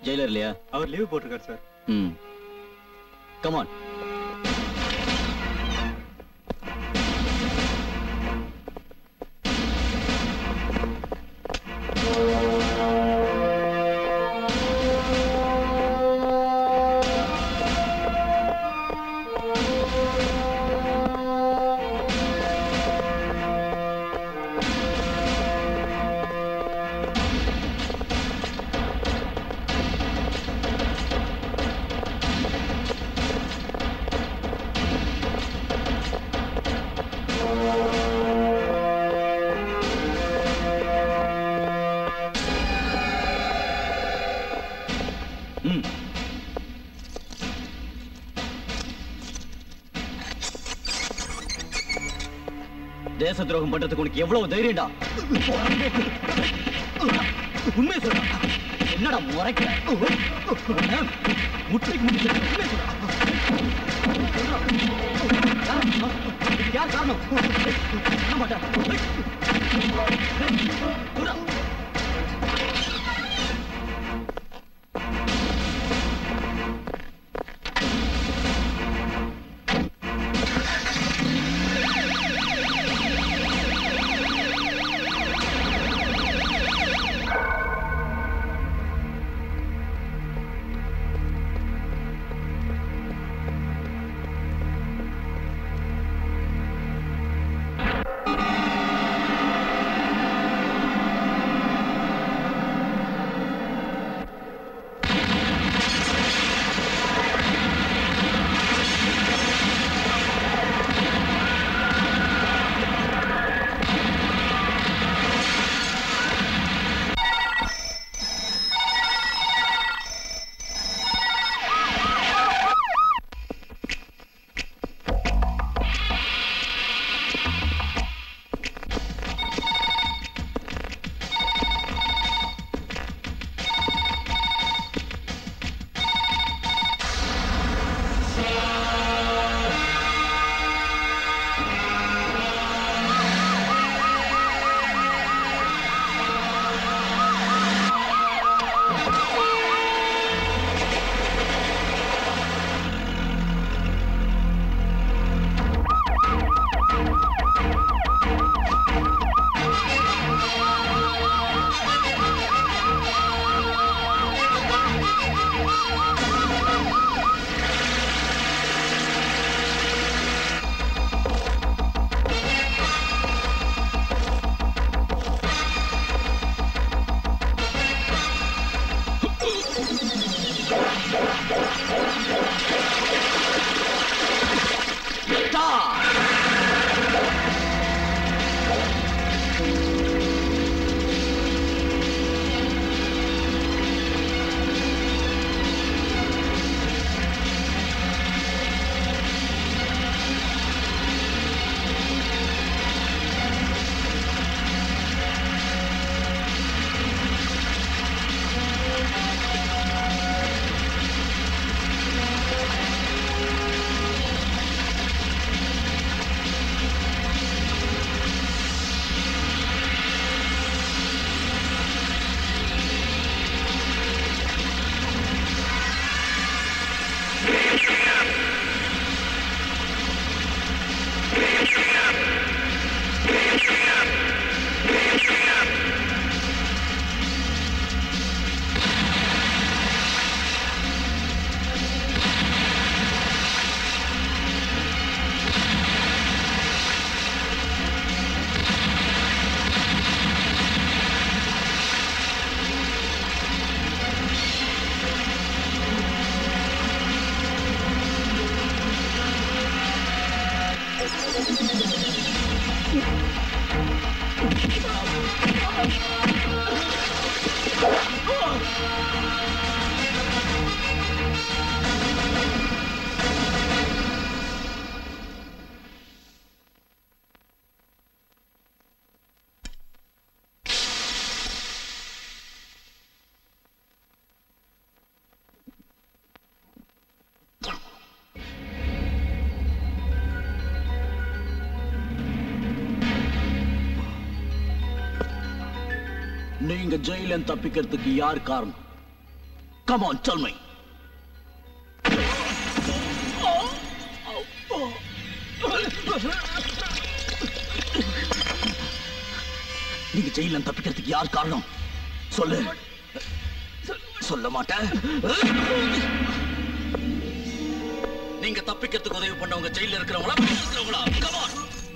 Jailer இல்லையா அவர் leave போட்டிருக்காரு சார் ம் கமான் ம் தேச துரோகம் பண்றதுக்கு உனக்கு எவ்வளவு தைரியம்டா உண்மை சொல்ற என்னடா முறைக்கிற முட்டைக்கு முடி உண்மை சொல்ற யார் காரணம் பண்ண மாட்டேன் சொல்றா. நீங்க ஜெயில தப்பிக்கிறதுக்கு யார் காரணம் கம் ஆன் டெல் மீ நீங்க ஜெயில தப்பிக்கிறதுக்கு யார் காரணம் சொல்லு சொல்ல மாட்டேன் நீங்க தப்பிக்கிறதுக்கு உதவி பண்ணவங்க ஜெயில இருக்கிறவங்களா இருக்கிறவங்களா கமான்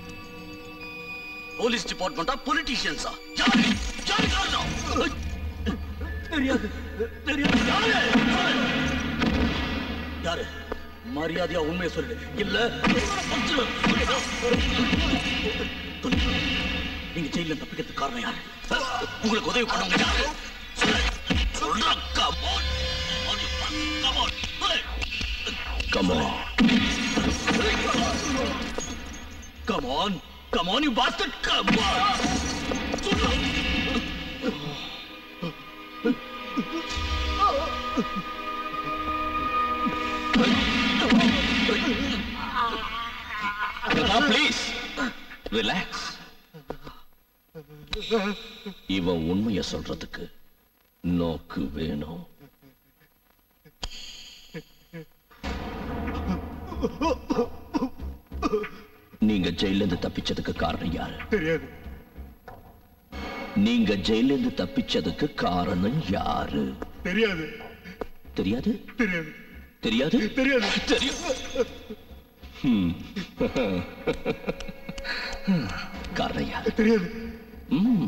போலீஸ் டிபார்ட்மெண்டா பொலிட்டீஷியன்ஸா யாரு யாரு காரணம் தெரியாது தெரியாது யாரு சொல்லு. யாரு மரியாதையா உண்மையை சொல்லு இல்ல நீங்க ஜெயில தப்பிக்கிறதுக்கு காரணம் யாரு உங்களுக்கு உதவி பண்ணவங்க யாரு சொல்லு சொல்றா come on. Come on. சொல்லு. Come on. Come on. Come on, you bastard. Come on. சொல்றா. ப்ளீஸ் ரிலாக்ஸ் இவன் உண்மைய சொல்றதுக்கு நோக்கு வேணும் நீங்க ஜெயில இருந்து தப்பிச்சதுக்கு காரணம் யாரு தெரியாது நீங்க ஜெயில இருந்து தப்பிச்சதுக்கு காரணம் யாரு தெரியாது தெரியாது தெரியாது தெரியாது தெரியாது தெரியும் ஹம். காரணம் யாரு தெரியாது ம்.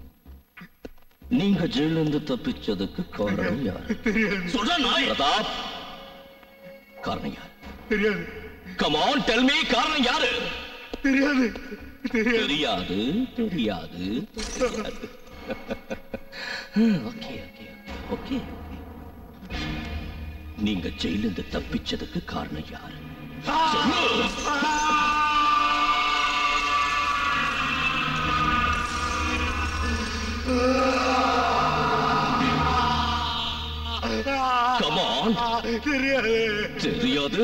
நீங்க ஜெயில இருந்து தப்பிச்சதுக்கு காரணம் யாரு தெரியாது சொல்ற நாய் பிரதாப் காரணம் யாரு தெரியாது கம் ஆன் டெல் மீ காரணம் யாரு தெரியாது தெரியாது தெரியாது தெரியாது தெரியாது ஓகே ஓகே ஓகே நீங்க ஜெயில இருந்து தப்பிச்சதுக்கு காரணம் யாரு சொல்லு. Come on. தெரியாது தெரியாது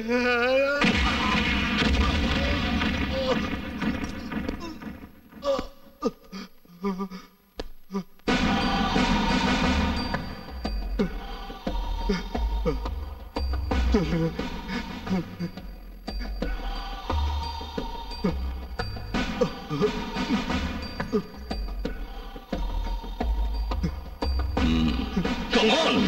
Come on.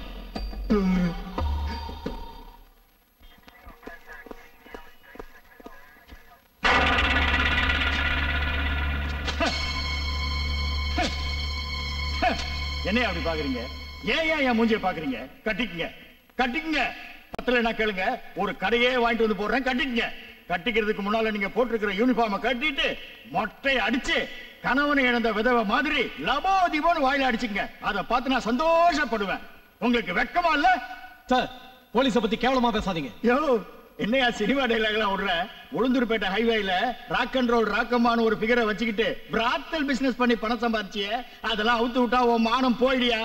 என்னைய அப்படி பாக்குறீங்க ஏன் ஏன் என் மூஞ்சிய பாக்குறீங்க கட்டிக்குங்க கட்டிக்குங்க பத்தல என்ன கேளுங்க ஒரு கடையே வாங்கிட்டு வந்து போடுறேன் கட்டிக்குங்க கட்டிக்கிறதுக்கு முன்னால நீங்க போட்டிருக்கிற யூனிஃபார்ம கட்டிட்டு மொட்டை அடிச்சு கணவனை இழந்த விதவை மாதிரி லபோதிபோன்னு வாயில அடிச்சுங்க அதை பார்த்து நான் சந்தோஷப்படுவேன் உங்களுக்கு வெக்கமா இல்ல சார் போலீஸ பத்தி கேவலமா பேசாதீங்க யோ என்னையா சினிமா டைலாக் எல்லாம் விடுற உளுந்தூர்பேட்டை ஹைவேல ராக் அண்ட் ரோல் ராக்கம்மான ஒரு பிகரை வச்சுக்கிட்டு பிராத்தல் பிசினஸ் பண்ணி பணம் சம்பாதிச்சியே அதெல்லாம் அவுத்து விட்டா உன் மானம் போயிடியா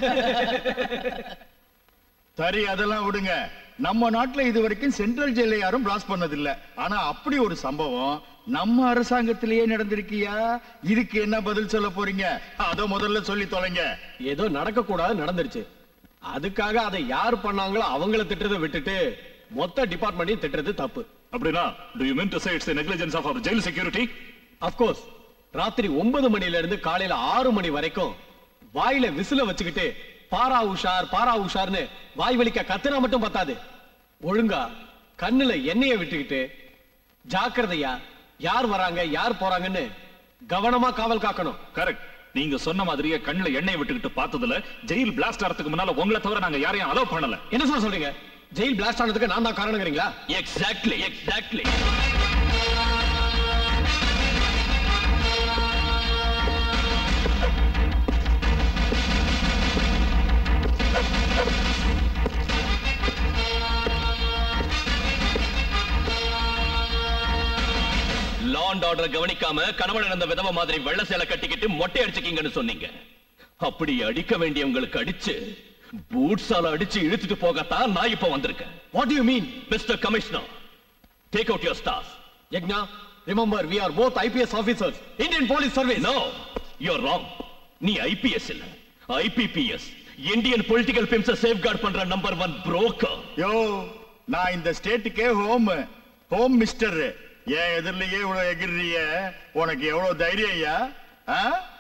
சரி அதெல்லாம் விடுங்க நம்ம நாட்டுல இது வரைக்கும் சென்ட்ரல் ஜெயில யாரும் பிளாஸ்ட் பண்ணதில்ல ஆனா அப்படி ஒரு சம்பவம் நம்ம அரசாங்கத்திலேயே நடந்திருக்கியா இதுக்கு என்ன பதில் சொல்ல போறீங்க அத முதல்ல சொல்லி தொலைங்க ஏதோ நடக்க கூடாது நடந்துருச்சு அதுக்காக அதை யார் பண்ணாங்களோ அவங்கள திட்டுறதை விட்டுட்டு மொத்த டிபார்ட்மெண்ட்டையும் திட்டுறது தப்பு அப்படின்னா do you mean to say it's the negligence of our jail security of course ராத்திரி ஒன்பது மணில இருந்து காலையில ஆறு மணி வரைக்கும் வாயில விசில வச்சுக்கிட்டு பாரா உஷார் பாரா உஷார்னு வாய் வலிக்க கத்துனா மட்டும் பத்தாது ஒழுங்கா கண்ணுல எண்ணெய விட்டுக்கிட்டு ஜாக்கிரதையா யார் வராங்க யார் போறாங்கன்னு கவனமா காவல் காக்கணும் கரெக்ட் நீங்க சொன்ன மாதிரியே கண்ணுல எண்ணெய் விட்டுக்கிட்டு பார்த்ததுல ஜெயில் பிளாஸ்ட் ஆறதுக்கு முன்னால உங்களை தவிர நாங்க யாரையும் அலோவ் பண்ணல என்ன சொல்ல சொல்றீங்க ஜெயில் பிளாஸ்ட் ஆனதுக்கு நான் தான் காரணங்கிறீங்களா எக்ஸாக்ட்லி எக்ஸாக்ட்லி லாண்ட் ஆர்டர் கவனிக்காம கணவன் இழந்த விதவ மாதிரி வெள்ள சேலை கட்டிக்கிட்டு மொட்டை அடிச்சுக்கீங்கன்னு சொன்னீங்க அப்படி அடிக்க வேண்டியவங்களுக்கு அடிச்சு பூட்ஸால அடிச்சு இழுத்துட்டு போகத்தான் நான் இப்ப வந்திருக்கேன் what you mean mister commissioner take out your stars Yagna remember we are both IPS officers Indian police service no your wrong நீ ஐபிஎஸ் இல்ல IPPS Indian political pimps safeguard பண்ற நம்பர் ஒன் புரோக்கர் யோ நான் இந்த ஸ்டேட்டுக்கே ஹோம் ஹோம் மிஸ்டர் ஏன் எதிரிலேயே இவ்வளவு எகிரிய உனக்கு எவ்வளவு தைரியம் ஐயா ஆ?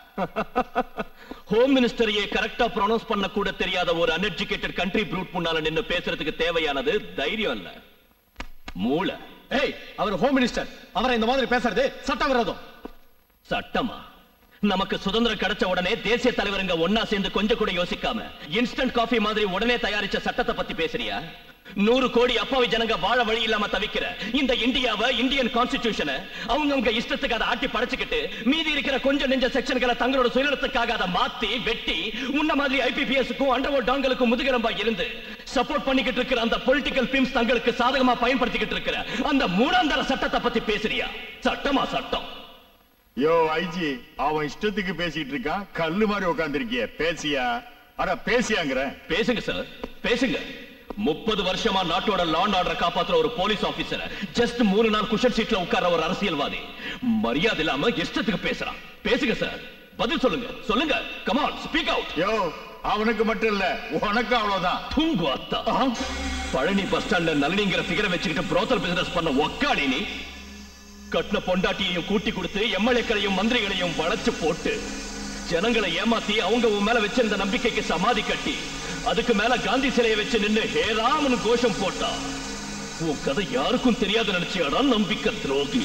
ஹோம் மினிஸ்டரையே கரெக்டா ப்ரொனவுன்ஸ் பண்ண கூட தெரியாத ஒரு அன்எஜுகேட்டட் கண்ட்ரி ப்ரூட் முன்னால நின்னு பேசுறதுக்கு தேவையானது தைரியம் இல்ல மூளை ஏய் அவர் ஹோம் மினிஸ்டர் அவரை இந்த மாதிரி பேசுறது சட்டவிரோதம் சட்டமா நமக்கு சுதந்திரம் கிடைச்ச உடனே தேசிய தலைவருங்க ஒன்னா சேர்ந்து கொஞ்சம் கூட யோசிக்காம இன்ஸ்டன்ட் காஃபி மாதிரி உடனே தயாரிச்ச சட்டத்தை பத்தி பேசுறியா நூறு கோடி அப்பாவி ஜனங்க வாழ வழி இல்லாம தவிக்கிற இந்த இந்தியாவை இந்தியன் கான்ஸ்டிடியூஷனை அவங்கவங்க இஷ்டத்துக்கு அதை ஆட்டி படைச்சுக்கிட்டு மீதி இருக்கிற கொஞ்சம் நெஞ்ச செக்ஷன்களை தங்களோட சுயநலத்துக்காக அதை மாத்தி வெட்டி உன்ன மாதிரி ஐபிபிஎஸ்க்கும் அண்டர்வோல்ட் டான்களுக்கும் முதுகெலும்பா இருந்து சப்போர்ட் பண்ணிக்கிட்டு இருக்கிற அந்த பொலிட்டிக்கல் பிம்ஸ் தங்களுக்கு சாதகமா பயன்படுத்திக்கிட்டு இருக்கிற அந்த மூணாந்தர சட்டத்தை பத்தி பேசுறியா சட்டமா சட்டம் யோ ஐஜி அவன் இஷ்டத்துக்கு பேசிட்டு இருக்கான் கல்லு மாதிரி உட்கார்ந்திருக்கிய பேசியா அட பேசியாங்கிற பேசுங்க சார் பேசுங்க முப்பது வருஷமா நாட்டோட லாண்ட் ஆர்டர் காப்பாத்துற ஒரு போலீஸ் ஆபீசர் ஜஸ்ட் மூணு நாள் குஷன் சீட்ல உட்கார்ற ஒரு அரசியல்வாதி மரியாதை இல்லாம இஷ்டத்துக்கு பேசுறான் பேசுங்க சார் பதில் சொல்லுங்க சொல்லுங்க கமான் ஸ்பீக் அவுட் யோ அவனுக்கு மட்டும் இல்ல உனக்கு அவ்வளவுதான் தூங்கு அத்தா பழனி பஸ் ஸ்டாண்ட்ல நளினிங்கிற ஃபிகரை வச்சுக்கிட்டு புரோத்தல் பிசினஸ் பண்ண ஒக்காடி நீ கட்டின பொண்டாட்டியையும் கூட்டி கொடுத்து எம்எல்ஏக்களையும் மந்திரிகளையும் வளைச்சு போட்டு ஜனங்களை ஏமாத்தி அவங்க உன் மேல வச்சிருந்த நம்பிக்கைக்கு சமாதி கட்டி அதுக்கு மேல காந்தி சிலையை வச்சு நின்னு ஹே ராமனு கோஷம் போட்டா உன் கதை யாருக்கும் தெரியாது நினைச்சியாடா நம்பிக்கை துரோகி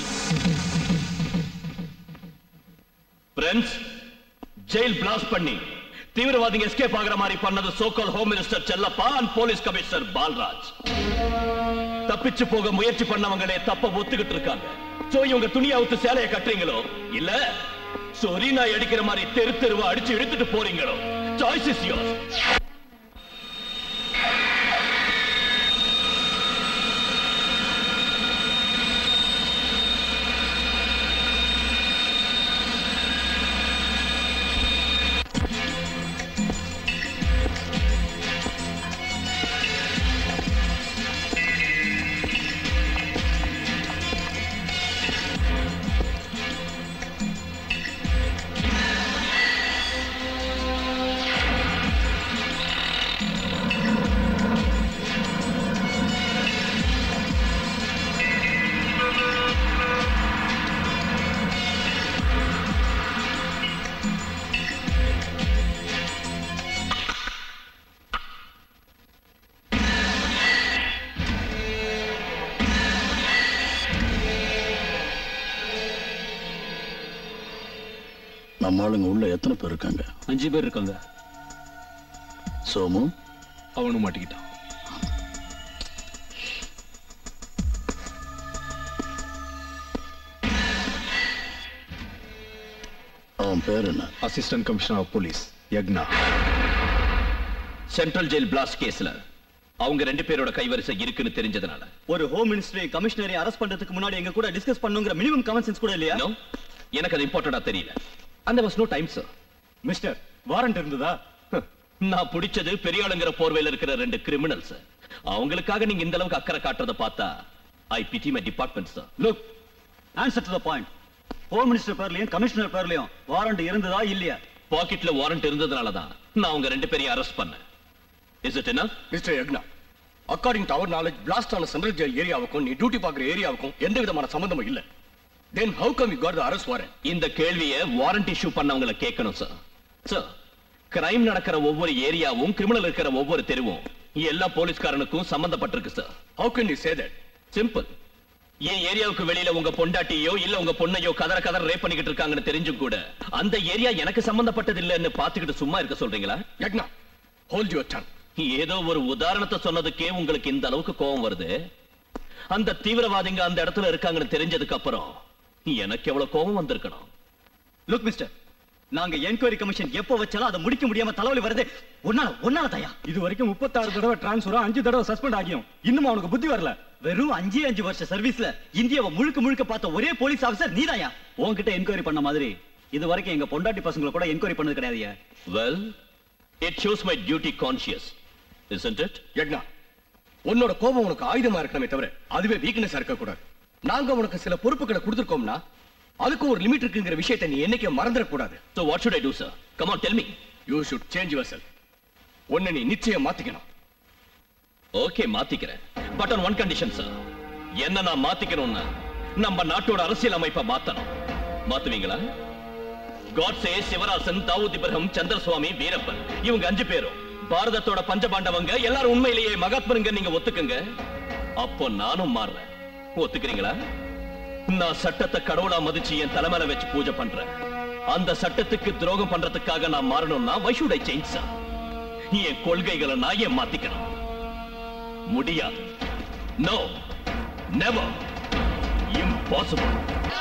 ஃப்ரெண்ட்ஸ் ஜெயில் பிளாஸ்ட் பண்ணி தீவிரவாதிங்க எஸ்கேப் ஆகுற மாதிரி பண்ணது so called home minister Chellappa and police commissioner Balraj தப்பிச்சு போக முயற்சி பண்ணவங்களே தப்ப ஒத்துக்கிட்டு இருக்காங்க சோ இவங்க துணியை அவுத்து சேலைய கட்டுறீங்களோ இல்ல சொரி நாய் அடிக்கிற மாதிரி தெரு தெருவா அடிச்சு இழுத்துட்டு போறீங்களோ சாய்ஸ் இஸ் யோர்ஸ் நம்ம ஆளுங்க உள்ள எத்தனை பேர் இருக்காங்க அஞ்சு பேர் இருக்காங்க சோமு அவனும் மாட்டிக்கிட்டான் அவன் பேர் என்ன assistant commissioner of police Yagna central jail blast கேஸ்ல அவங்க ரெண்டு பேரோட கைவரிசை இருக்குன்னு தெரிஞ்சதுனால ஒரு ஹோம் மினிஸ்டரை கமிஷனரை அரெஸ்ட் பண்றதுக்கு முன்னாடி எங்க கூட டிஸ்கஸ் பண்ணுங்கிற மினிமம் காமன் சென்ஸ் கூட இல்லையா No, எனக்கு அது இம்பார்ட்டண்டா தெரியல அந்த was no time sir mister warrant இருந்ததா நான் பிடிச்சது பெரிய ஆளுங்கிற போர்வையில இருக்கிற ரெண்டு கிரிமினல்ஸ் அவங்களுக்காக நீங்க இந்த அளவுக்கு அக்கறை காட்டுறத பார்த்தா ஐ பிடி my department sir look answer to the point home minister பேர்லயும் கமிஷனர் பேர்லயும் வாரண்ட் இருந்ததா இல்லையா பாக்கெட்ல வாரண்ட் இருந்ததுனால தான் நான் அவங்க ரெண்டு பேரையும் அரெஸ்ட் பண்ணேன் இஸ் இட் என்ன mister Yagna according to our knowledge blast ஆன சென்ட்ரல் ஜெயில் ஏரியாவுக்கும் நீ டியூட்டி பார்க்குற ஏரியாவுக்கும் எந்த விதமான சம்பந்தமும் இல்ல then how come you got the arrest warrant இந்த கேள்வியை வாரண்ட் இஷ்யூ பண்ணவங்கள கேட்கணும் சார் சார் கிரைம் நடக்கிற ஒவ்வொரு ஏரியாவும் கிரிமினல் இருக்கிற ஒவ்வொரு தெருவும் எல்லா போலீஸ்காரனுக்கும் சம்பந்தப்பட்டிருக்கு sir how can you say that simple என் ஏரியாவுக்கு வெளியில உங்க பொண்டாட்டியோ இல்ல உங்க பொண்ணையோ கதற கதற ரேப் பண்ணிக்கிட்டு இருக்காங்கன்னு தெரிஞ்சும் கூட அந்த ஏரியா எனக்கு சம்பந்தப்பட்டது இல்லைன்னு பாத்துக்கிட்டு சும்மா இருக்க சொல்றீங்களா யக்னா ஹோல்ட் யுவர் டங் ஏதோ ஒரு உதாரணத்தை சொன்னதுக்கே உங்களுக்கு இந்த அளவுக்கு கோபம் வருது அந்த தீவிரவாதிங்க அந்த இடத்துல இருக்காங்கன்னு தெரிஞ்சதுக்கு அப்புறம் எனக்கு எவ்வளவு கோபம் வந்திருக்கணும் லுக் மிஸ்டர் நாங்க என்கொயரி கமிஷன் எப்போ வச்சாலும் அதை முடிக்க முடியாம தலைவலி வருது ஒன்னால ஒன்னால தயா இது வரைக்கும் முப்பத்தாறு தடவை டிரான்ஸ்ஃபரும் அஞ்சு தடவை சஸ்பெண்ட் ஆகியும் இன்னும் அவனுக்கு புத்தி வரல வெறும் அஞ்சே அஞ்சு வருஷ சர்வீஸ்ல இந்தியாவை முழுக்க முழுக்க பார்த்த ஒரே போலீஸ் ஆபீசர் நீதாயா உன்கிட்ட என்கொயரி பண்ண மாதிரி இது வரைக்கும் எங்க பொண்டாட்டி பசங்களை கூட என்கொயரி பண்ணது கிடையாதுயா well it shows my duty conscious isn't it Yagna உன்னோட கோபம் உனக்கு ஆயுதமா இருக்கணுமே தவிர அதுவே வீக்னஸா இருக்க கூடாது நாங்க உனக்கு சில பொறுப்புகளை கொடுத்துருக்கோம்னா அதுக்கு ஒரு லிமிட் இருக்குங்கிற விஷயத்தை நீ என்னைக்கு மறந்துடக் கூடாது so what should i do sir come on tell me you should change yourself உன்னை நீ நிச்சயம் மாத்திக்கணும் ஓகே மாத்திக்கிறேன் but on one condition sir என்ன நான் மாத்திக்கணும்னா நம்ம நாட்டோட அரசியல் அமைப்பை மாத்தணும் மாத்துவீங்களா காட்ஸே சிவராசன் தாவூத் இப்ரஹிம் சந்திரசுவாமி வீரப்பன் இவங்க அஞ்சு பேரும் பாரதத்தோட பஞ்சபாண்டவங்க எல்லாரும் உண்மையிலேயே மகாத்மருங்க நீங்க ஒத்துக்குங்க அப்போ நானும் மாறுறேன் ஒத்துக்கிறீங்களா நான் சட்டத்தை கடவுளா மதிச்சு என் தலைமையில வச்சு பூஜை பண்றேன் அந்த சட்டத்துக்கு துரோகம் பண்றதுக்காக நான் மாறணும்னா why should I change sir என் கொள்கைகளை நான் ஏன் மாத்திக்கணும் முடியாது நோ நெவர் இம்பாசிபிள்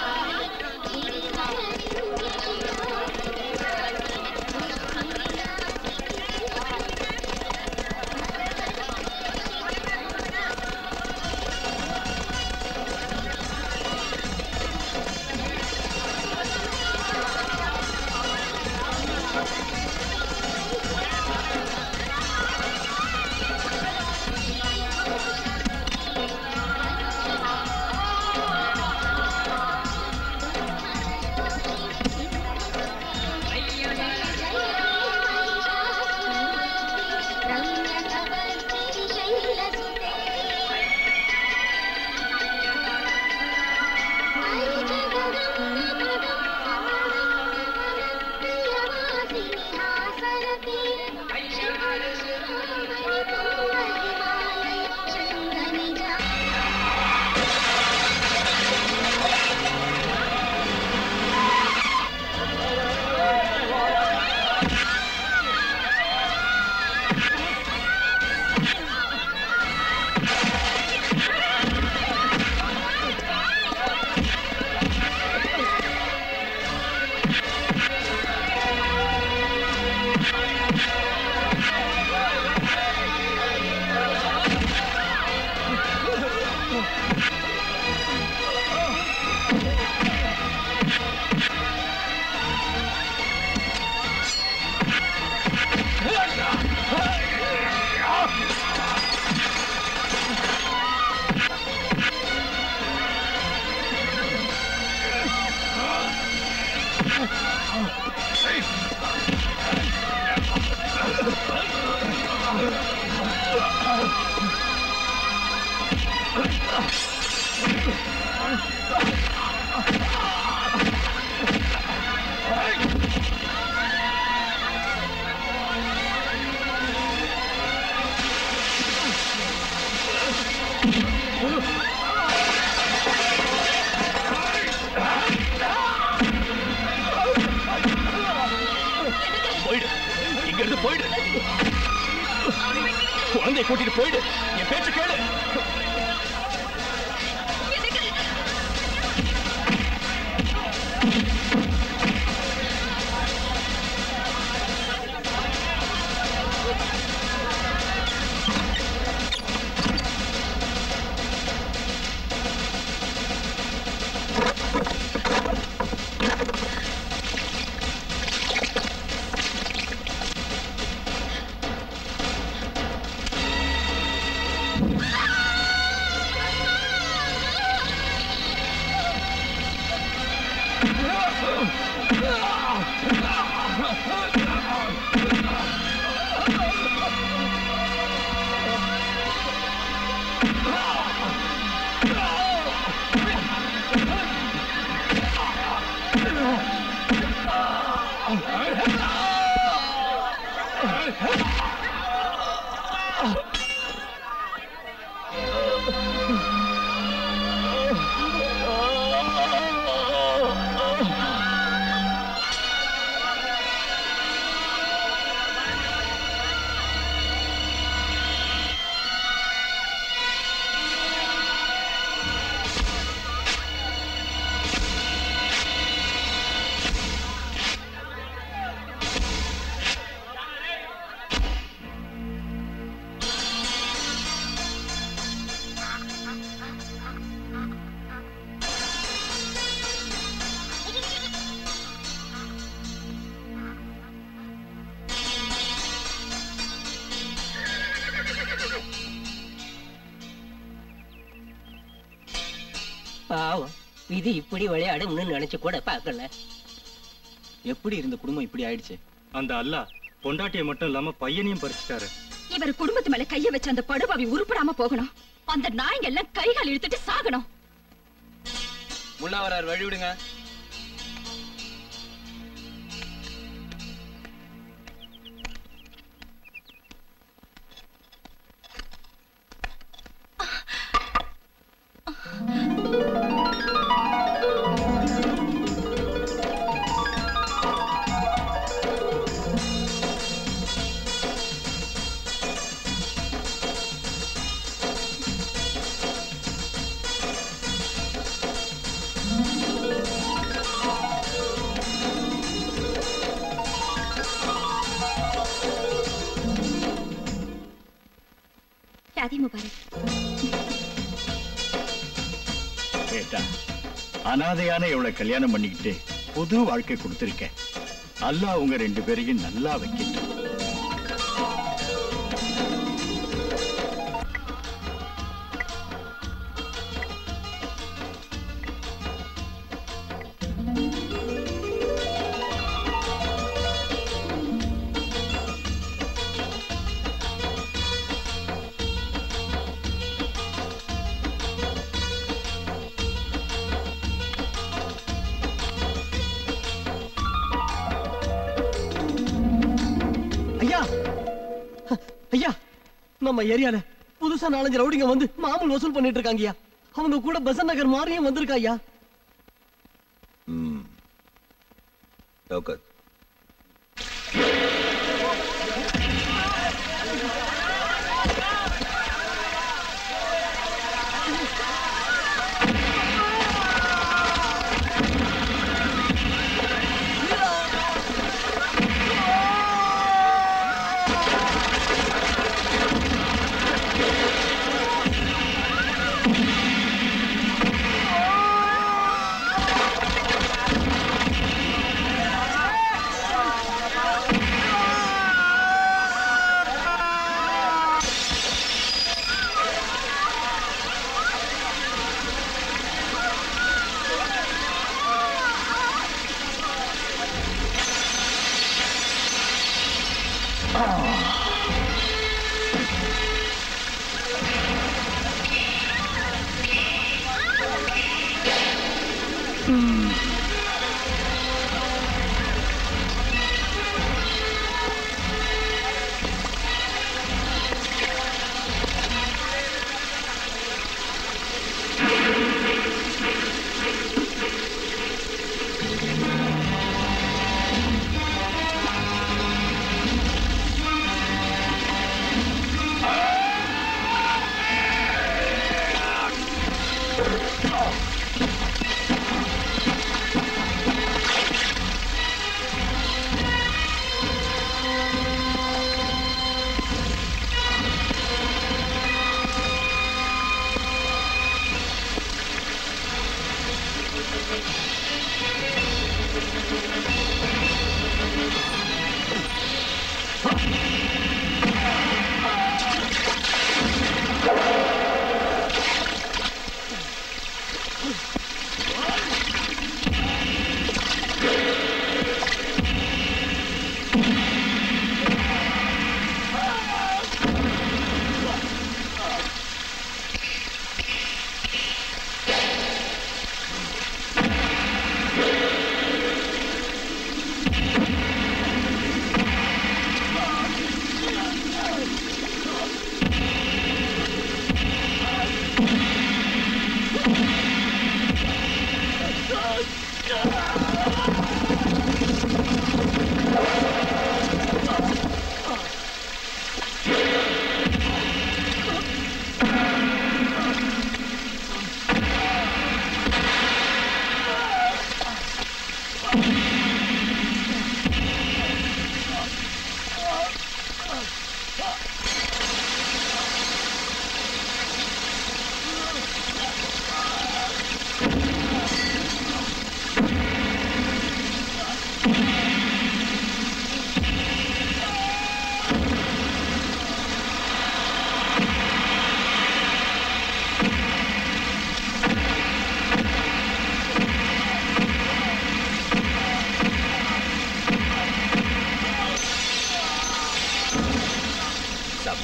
போயிடு இங்க இருந்து போயிடு குழந்தைய கூட்டிட்டு போயிடு என் பேச்சு கேளு பாவம் இது இப்படி விளையாடும்னு நினைச்சு கூட பார்க்கல எப்படி இருந்த குடும்பம் இப்படி ஆயிடுச்சு அந்த அல்லாஹ் பொண்டாட்டியை மட்டும் இல்லாம பையனையும் பறிச்சுட்டாரு இவர் குடும்பத்து மேல கைய வச்ச அந்த படுபாவி உருப்படாம போகணும் அந்த நாய்ங்க எல்லாம் கைகால் இழுத்துட்டு சாகணும் முன்னா வரார் வழி விடுங்க ஷாதி முபாரக் கேட்டா அனாதையான இவளை கல்யாணம் பண்ணிக்கிட்டு புது வாழ்க்கை கொடுத்திருக்கேன் அல்லாஹ் உங்க ரெண்டு பேரையும் நல்லா வைக்கட்டும் ஐயா ஐயா நம்ம ஏரியால புதுசா நாலஞ்சு ரவுடிங்க வந்து மாமூல் வசூல் பண்ணிட்டு இருக்காங்கய்யா அவங்க கூட பெசன் நகர் மாதிரியும் வந்திருக்கா ஐயா ம் லோகத் ஆ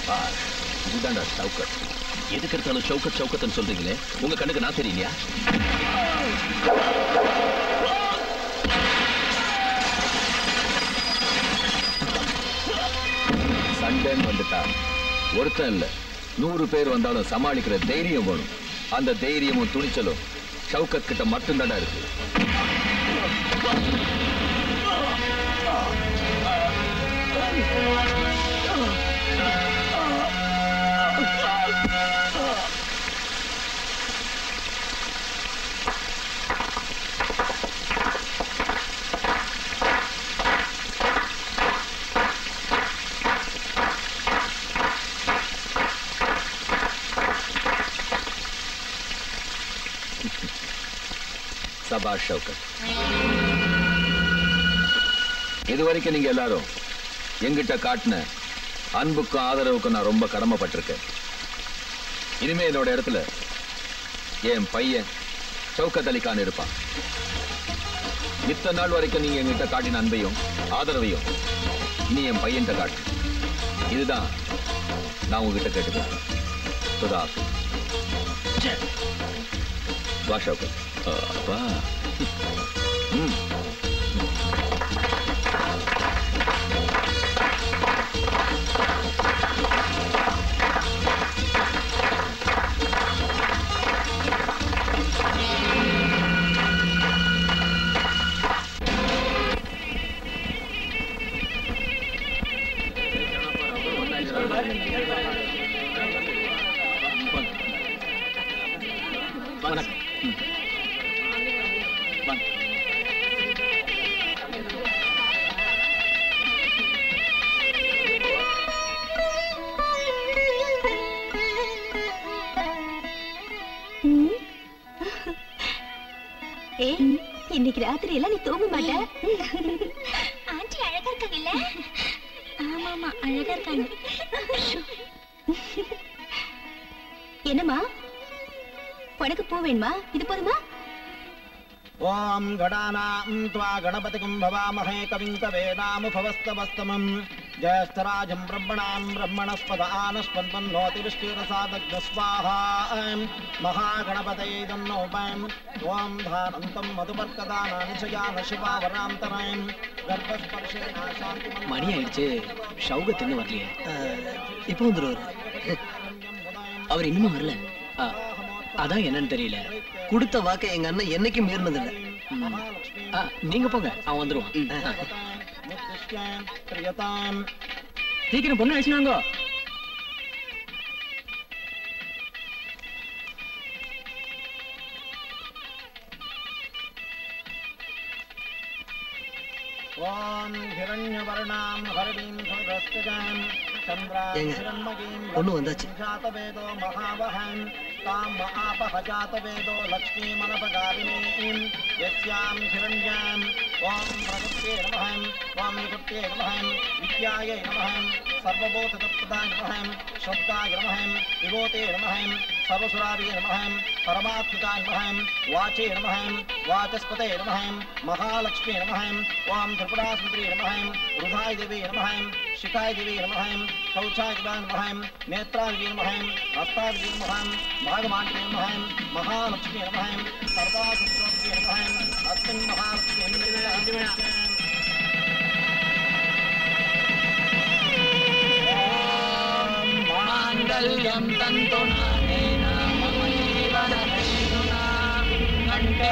சபாஷ் இதுதான்டா ஷவுக்கத் எதுக்கு எடுத்தாலும் ஷவுக்கத் ஷவுக்கத்னு சொல்றீங்களே உங்க கண்ணுக்கு நான் தெரியலையா சண்டைன்னு வந்துட்டா ஒருத்தன் இல்ல நூறு பேர் வந்தாலும் சமாளிக்கிற தைரியம் வேணும் அந்த தைரியமும் துணிச்சலும் ஷவுக்கத் கிட்ட மட்டும்தான்டா இருக்கு சபாஷ் ஷவுக்கத் இது வரைக்கும் நீங்க எல்லாரும் எங்கிட்ட காட்டின அன்புக்கும் ஆதரவுக்கும் நான் ரொம்ப கடமைப்பட்டிருக்கேன் இனிமே என்னோட இடத்துல என் பையன் சவுக்கத் அலி கான் இருப்பான் இத்தனை நாள் வரைக்கும் நீங்க எங்கிட்ட காட்டின அன்பையும் ஆதரவையும் இனி என் பையன்கிட்ட காட்டு இதுதான் நான் உங்ககிட்ட கேட்டுக்கிறேன் சுதா வா ஷவுக்கத் அப்பா ம் வணக்கம் ஏ இன்னைக்கு ராத்திரி எல்லாம் நீ தூங்க மாட்ட ஆண்டி அழகா இருக்காங்கல்ல ஆமா ஆமா அழகா இருக்காங்க என்னம்மா உனக்கு பூ வேணுமா இது போதுமா ஓம் கடானாம் त्वा गणपतिं भवामहे कविं कवेदामुभवस्तवस्तमम् ज्येष्ठराजं ब्रह्मणां ब्रह्मणस्पद आनस्पन्वन्नोतिविष्टिरसादग्धस्वाहा महागणपतये तन्नोपाम् ॐ धानन्तं मधुपर्कदानानिशयान शिवावरान्तरायम् गर्भस्पर्शेन शान्तिमन् மணி ஆயிடுச்சு ஷவுகத் இன்னும் வரலையே இப்போ வந்துருவாரு அவர் இன்னும் வரல ஆ, அதான் என்னன்னு தெரியல கொடுத்த வாக்கை எங்க அண்ணன் என்னைக்கு மீறினதில்லை ம். ஆ, நீங்க போங்க அவன் வந்துருவான் ஆ. प्रियताम् சீக்கிரம் பொண்ணு அழிச்சுனாங்க ॐ हिरण्यवर्णां हरिणीं सुरस्तजां चन्द्रां ஏங்க, हिरण्मयीं பொண்ணு வந்தாச்சு. जातवेदो महावहं ताम् आपः जातवेदो लक्ष्मीमनपगारिणीं यस्यां हिरण्यां ॐ प्रकृत्ये नमः ॐ निकृत्ये नमः विद्यायै नमः सर्वबोधतत्पदाय नमः श्रद्धाय नमः विभूते नमः सर्वसुरार्ये नमः परमात्मिकाय नमः वाचे नमः वाचस्पते नमः महालक्ष्मी नमः ॐ त्रिपुरासुन्द्री नमः रुधाय देवी नमः शिखाय देवी नमः शौचाय देवाय नमः नेत्राय देवी नमः हस्ताय देवी नमः भागमान्ये नमः महालक्ष्मी नमः सर्वासुन्द्री नमः अस्मिन् महालक्ष्मी माङ्गल्यं तन्तुनानेन मम जीवनहेतुना कण्ठे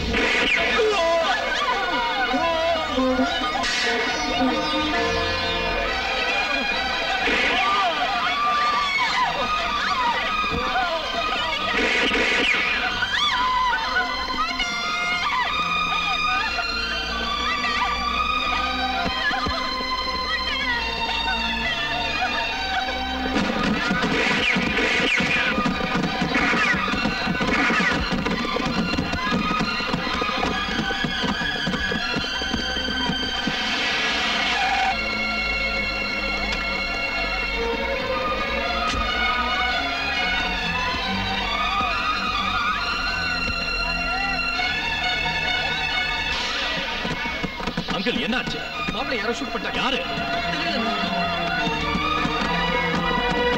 அங்கிள் என்னாச்சு மாப்பிள்ளை யாரோ ஷூட் பண்ணிட்டாங்க யாரு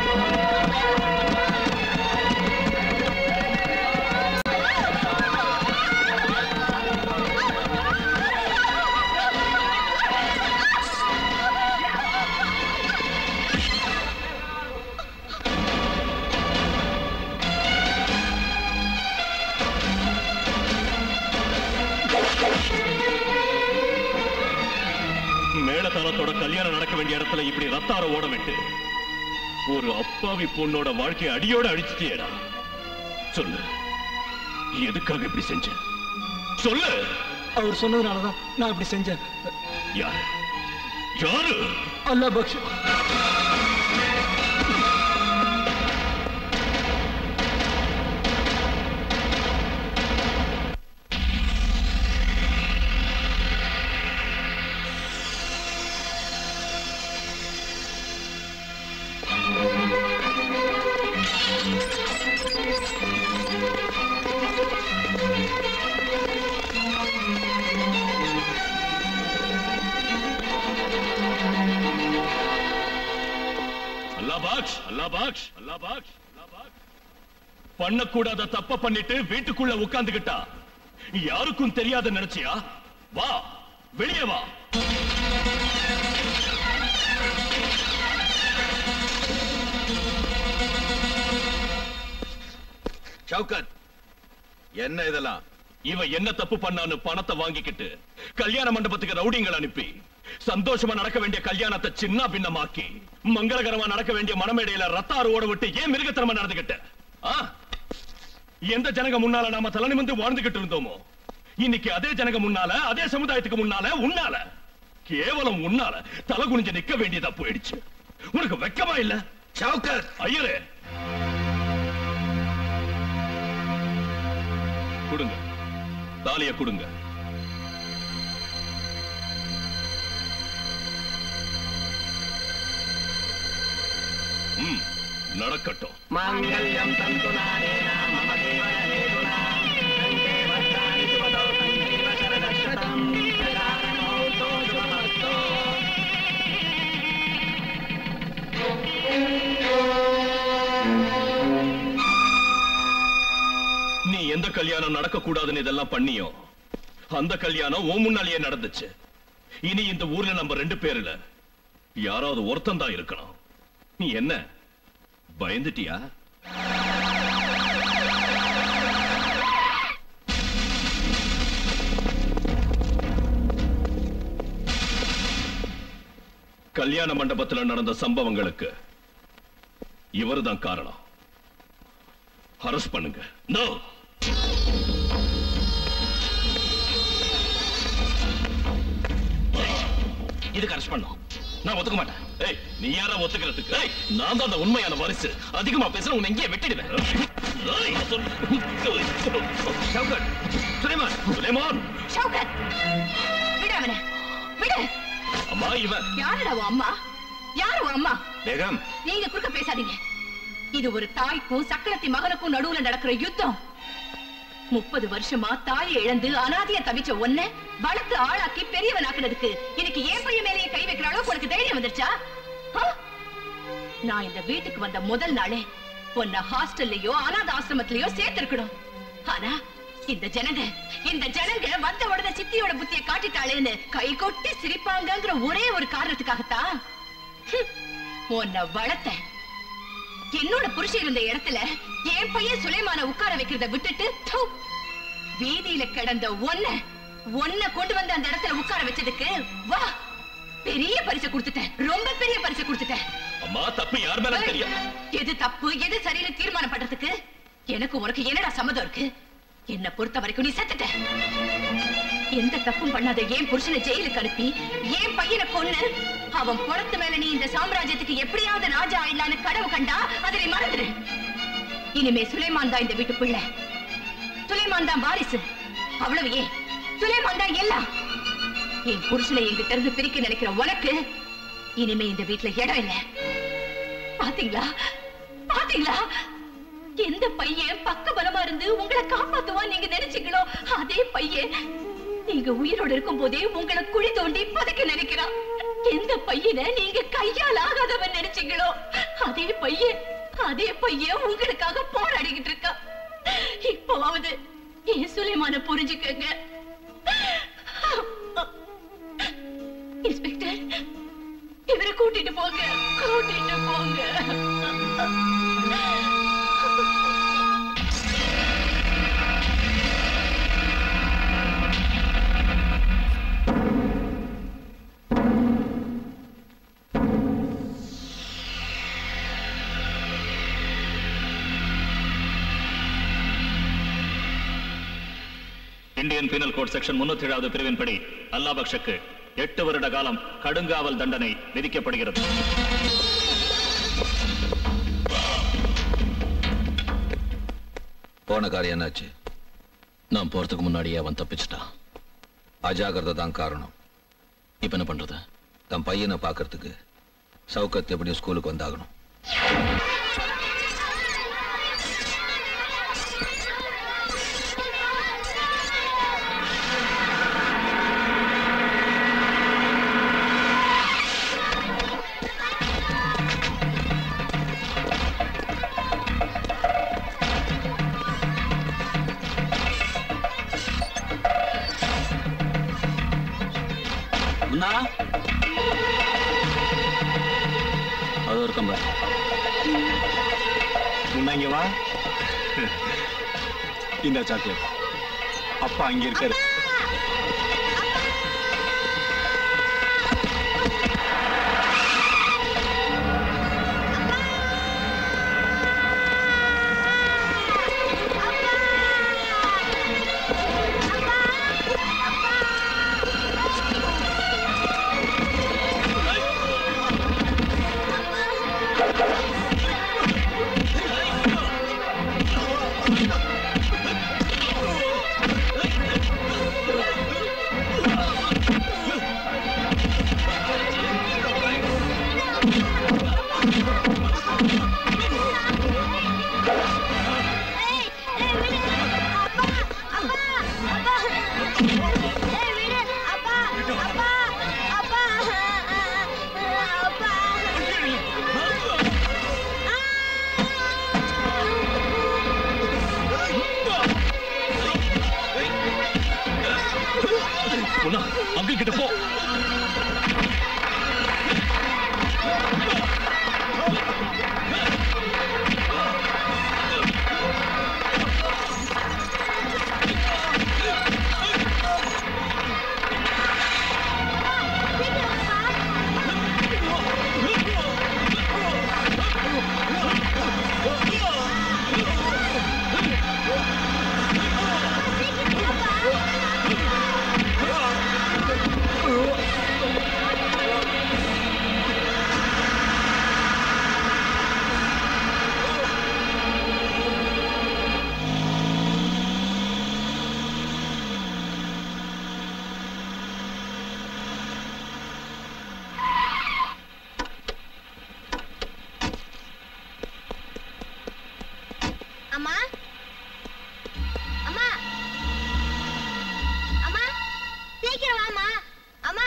மேளதாளத்தோட கல்யாணம் நடக்க வேண்டிய இடத்துல இப்படி ரத்தார ஓட விட்டு ஒரு அப்பாவி பொண்ணோட வாழ்க்கையை அடியோட அழிச்சிட்டியேடா சொல்லு எதுக்காக இப்படி செஞ்ச சொல்லு அவர் சொன்னதுனாலதான் நான் இப்படி செஞ்சேன் யாரு யாரு அல்லா பக்ஷ அல்லா பாக்ஷ் அல்லா பாக்ஷ் அல்லா பாக்ஷ் அல்லா பாக்ஷ் பண்ணக்கூடாத தப்ப பண்ணிட்டு வீட்டுக்குள்ள உட்கார்ந்துகிட்டா யாருக்கும் தெரியாத நினைச்சியா வா வெளியே வா ஷவுகத் என்ன இதெல்லாம் இவன் என்ன தப்பு பண்ணான்னு பணத்தை வாங்கிக்கிட்டு கல்யாண மண்டபத்துக்கு ரவுடிங்களை அனுப்பி சந்தோஷமா நடக்க வேண்டிய கல்யாணத்தை சின்ன பின்னமாக்கி மங்களகரமா நடக்க வேண்டிய மனமேடையில ரத்தாறு ஓட விட்டு ஏன் மிருகத்தனமா நடந்துகிட்ட ஆ? எந்த ஜனங்க முன்னால நாம தலை நிமிர்ந்து வாழ்ந்துகிட்டு இருந்தோமோ இன்னைக்கு அதே ஜனங்க முன்னால அதே சமுதாயத்துக்கு முன்னால உன்னால கேவலம் உன்னால தலை குனிஞ்சு நிக்க வேண்டியதா போயிடுச்சு உனக்கு வெக்கமா இல்ல ஷவுகத் ஐயரே கொடுங்க தாலிய கொடுங்க ம், நடக்கட்டும் மாங்கல்யம் தந்துநானேன மம தேவன ஹேதுனா கண்டே வஸ்தானி சுபதோ சஞ்சீவ சரதஸ்வதம் பிரகாரணமௌதோ சுபமஸ்தோ நீ எந்த கல்யாணம் நடக்க கூடாதுன்னு இதெல்லாம் பண்ணியோ அந்த கல்யாணம் உன் முன்னாலேயே நடந்துச்சு இனி இந்த ஊர்ல நம்ம ரெண்டு பேர்ல யாராவது ஒருத்தன் தான் இருக்கணும் நீ என்ன பயந்துட்டியா கல்யாண மண்டபத்துல நடந்த சம்பவங்களுக்கு இவர்தான் காரணம் அரெஸ்ட் பண்ணுங்க நோ இதுக்கு அரெஸ்ட் பண்ணோம் நான் ஒத்துக்க மாட்டேன் ஏய் நீ யாரா ஒத்துக்கிறதுக்கு ஏய் நான் தான் அந்த உண்மையான வாரிசு அதிகமா பேசுற உன்னை எங்கேயே வெட்டிடுவேன் ஏய், சொல்- ஷவுகத், சுலைமான் சுலைமான் ஷவுகத் விடு அவனை விடு அம்மா இவன் யாருடா உன் அம்மா யாரு உன் அம்மா பேகம் நீங்க குறுக்க பேசாதீங்க இது ஒரு தாய்க்கும் சக்கரத்தி மகனுக்கும் நடுவுல நடக்கிற யுத்தம் முப்பது வருஷமா தாயை இழந்து அனாதைய தவிச்ச ஒன்ன வளர்த்து ஆளாக்கி பெரியவனாக்குனதுக்கு இன்னைக்கு ஏன் பையன் மேலேயே கை வைக்கிற அளவுக்கு உனக்கு தைரியம் வந்துருச்சா ஆ? நான் இந்த வீட்டுக்கு வந்த முதல் நாளே உன்னை ஹாஸ்டல்லயோ அனாத ஆசிரமத்திலயோ சேர்த்திருக்கணும் ஆனா இந்த ஜனங்க இந்த ஜனங்க வந்த உடனே சித்தியோட புத்திய காட்டிட்டாளேன்னு கை கொட்டி சிரிப்பாங்கங்கிற ஒரே ஒரு காரணத்துக்காகத்தான் ஹம், உன்னை வளர்த்தேன் என்னோட புருஷன் இருந்த இடத்துல என் பையன் சுலைமான உட்கார வைக்கிறத விட்டுட்டு தூ, வீதியில கிடந்த ஒன்ன ஒன்ன கொண்டு வந்து அந்த இடத்துல உட்கார வச்சதுக்கு வா பெரிய பரிசு கொடுத்துட்டேன் ரொம்ப பெரிய பரிசு கொடுத்துட்டேன் அம்மா தப்பு யார் மேல தெரியும் எது தப்பு எது சரின்னு தீர்மானம் பண்றதுக்கு எனக்கு உனக்கு என்னடா சம்மதம் இருக்கு என்ன பொறுத்த வரைக்கும் நீ செத்துட்ட எந்த தப்பும் பண்ணாத ஏன் புருஷனை ஜெயிலுக்கு அனுப்பி ஏன் பையனை கொன்னு அவன் புறத்து மேல நீ இந்த சாம்ராஜ்யத்துக்கு எப்படியாவது ராஜா ஆயிடலான்னு கனவு கண்டா அதை நீ மறந்துடு இனிமே சுலைமான் தான் இந்த வீட்டு பிள்ளை சுலைமான் தான் வாரிசு அவ்வளவு ஏன் சுலைமான் தான் எல்லாம் என் புருஷனை எங்கிட்ட இருந்து பிரிக்க நினைக்கிற உனக்கு இனிமே இந்த வீட்டுல இடம் இல்ல பாத்தீங்களா பாத்தீங்களா எந்த பையன் பக்க பலமா இருந்து உங்களை காப்பாத்துவான் நீங்க நினைச்சீங்களோ அதே பையன் நீங்க உயிரோட இருக்கும் போதே உங்களை குழி தோண்டி பதுக்க நினைக்கிறான் எந்த பையனை நீங்க கையால் ஆகாதவன் நினைச்சீங்களோ அதே பையன் அதே பையன் உங்களுக்காக போராடிக்கிட்டு இருக்கா இப்போவாவது என் சுலைமான புரிஞ்சுக்கங்க இன்ஸ்பெக்டர் இவரை கூட்டிட்டு போங்க கூட்டிட்டு போங்க Thank Indian penal code section முன்னூத்தி ஏழாவது பிரிவின்படி அல்லாபக்ஷக்கு எட்டு வருட காலம் கடுங்காவல் தண்டனை விதிக்கப்படுகிறது போன காரியம் என்னாச்சு நான் போறதுக்கு முன்னாடியே அவன் தப்பிச்சிட்டான் அஜாகிரதை தான் காரணம் இப்ப என்ன பண்றது தன் பையனை பார்க்கறதுக்கு சவுக்கத் எப்படியும் ஸ்கூலுக்கு வந்தாகணும் முன்னா அது ஒரு கம்ப முன்னாங்க வா இந்த சாக்லேட் அப்பா அங்க இருக்காரு முன்னா அங்கிள் கிட்ட போ அம்மா அம்மா அம்மா சீக்கிரம் வாம்மா அம்மா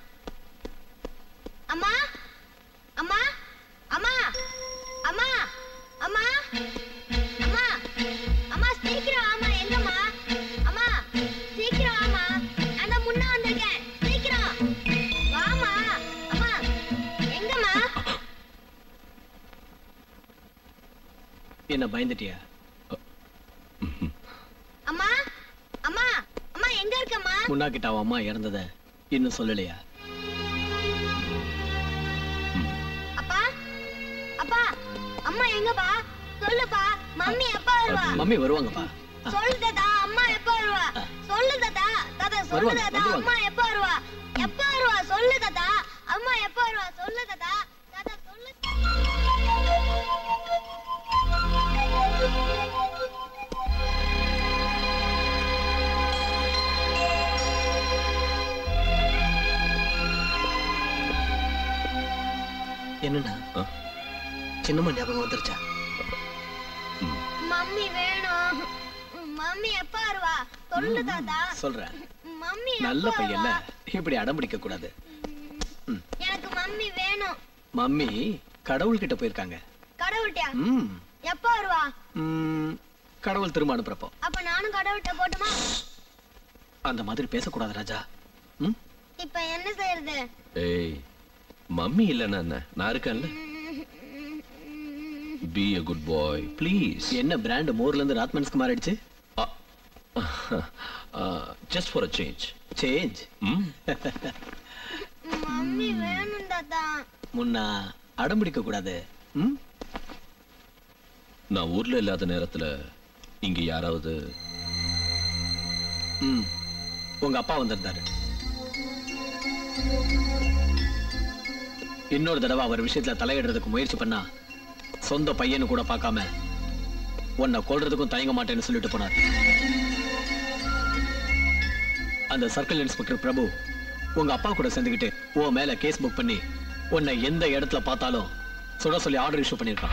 அம்மா அம்மா அம்மா அம்மா அம்மா அம்மா அம்மா சீக்கிரம் வாம்மா எங்கம்மா அம்மா சீக்கிரம் வாம்மா அந்த முன்ன வந்திருக்கேன் சீக்கிரம் வாம்மா அம்மா எங்கம்மா என்ன பயந்துட்டியா அம்மா அம்மா அம்மா எங்க இருக்கம்மா முன்னா கிட்ட அவன் அம்மா இறந்தத இன்னும் சொல்லலையா அப்பா அப்பா அம்மா எங்கப்பா சொல்லுப்பா மம்மி எப்ப வருவா மம்மி வருவாங்கப்பா சொல்லு தாத்தா அம்மா எப்ப வருவா சொல்லு தாத்தா தாத்தா சொல்லு வருவாங்க, தாத்தா வந்துருவாங்க. அம்மா எப்ப வருவா எப்ப வருவா சொல்லு தாத்தா அம்மா எப்ப வருவா சொல்லு தாத்தா தாத்தா சொல்லு என்னண்ணா சின்னம்மா ஞாபகம் வந்துருச்சா மம்மி வேணும் மம்மி எப்ப வருவா சொல்லு தாத்தா சொல்றேன் மம்மி நல்ல எப்ப பையன்ல வருவா? இப்படி அடம் பிடிக்க கூடாது எனக்கு மம்மி வேணும் மம்மி கடவுள் கிட்ட போயிருக்காங்க கடவுள்கிட்ட ம் எப்ப வருவா ம், கடவுள் திரும்ப அனுப்புறப்போ அப்ப நானும் கடவுள்கிட்ட போட்டுமா அந்த மாதிரி பேசக்கூடாது ராஜா இப்ப என்ன செய்யறது ஏய் மம்மி இல்லைன்னா என்ன நான் இருக்கேன்ல be a good boy please என்ன பிராண்ட் மோர்ல இருந்து ராத்மன்ஸ்க்கு மாறிடுச்சு just for a change change ம் மம்மி வேணும் தாத்தா முன்னா அடம் பிடிக்க கூடாது ம் நான் ஊர்ல இல்லாத நேரத்துல இங்க யாராவது ம் உங்க அப்பா வந்திருந்தாரு இன்னொரு தடவை அவர் விஷயத்துல தலையிடுறதுக்கு முயற்சி பண்ணா சொந்த பையனு கூட பார்க்காம உன்னை கொல்றதுக்கும் தயங்க மாட்டேன்னு சொல்லிட்டு போனார் அந்த சர்க்கிள் இன்ஸ்பெக்டர் பிரபு உங்க அப்பா கூட சேர்ந்துக்கிட்டு உன் மேல கேஸ் புக் பண்ணி உன்னை எந்த இடத்துல பார்த்தாலும் சுட சொல்லி ஆர்டர் இஷ்யூ பண்ணிருக்கான்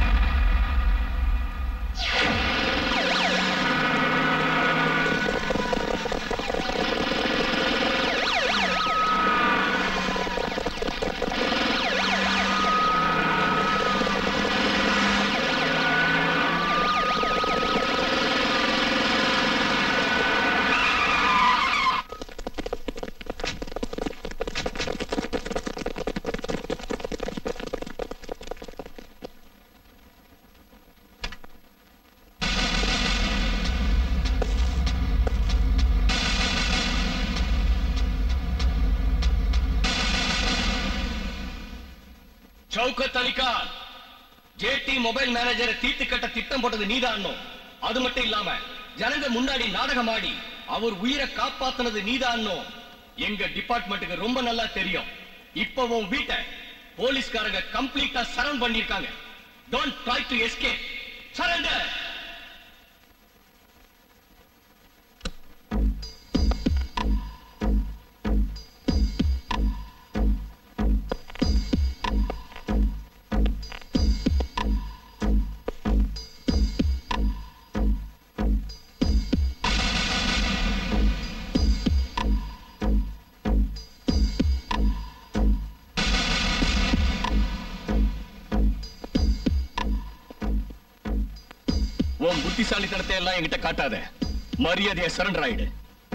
சௌகத் அலிகான் ஜேடி மொபைல் மேனேஜரை தீர்த்து கட்ட திட்டம் போட்டது நீதான் அது மட்டும் இல்லாம ஜனங்க முன்னாடி நாடகம் ஆடி அவர் உயிரை காப்பாத்துனது நீதான் எங்க டிபார்ட்மெண்ட்டுக்கு ரொம்ப நல்லா தெரியும் இப்போ உன் வீட்டை போலீஸ்காரங்க கம்ப்ளீட்டா சரவுண்ட் பண்ணிருக்காங்க don't try to escape surrender உன் புத்திசாலித்தனத்தை எல்லாம் என்கிட்ட காட்டாத மரியாதையை சரண்டர் ஆயிடு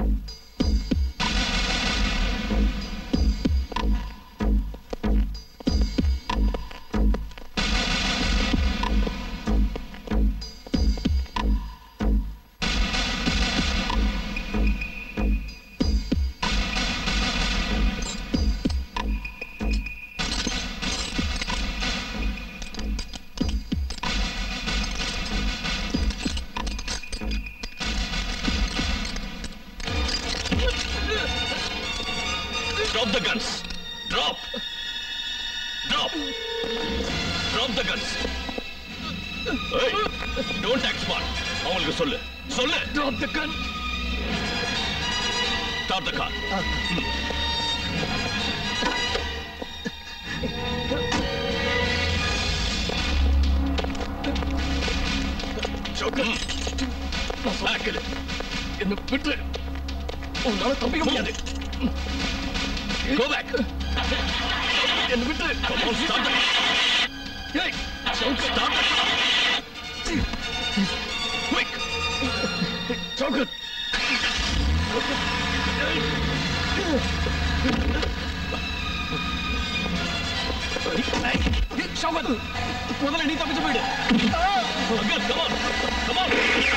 Drop the guns. Drop. Drop. Drop the guns. Hey, don't act smart. அவங்களுக்கு சொல்லு சொல்லு drop the gun. Start the car. சோக்கன் பேக்கில் என்ன விட்டு உன்னால தப்பிக்க முடியாது Go back. என்ன விட்டு Come on, start the Hey, Chaukat, start the car. Quick. Chaukat. Shaukat முதல்ல நீ தப்பிச்சு போயிடு Again, come on. Come on.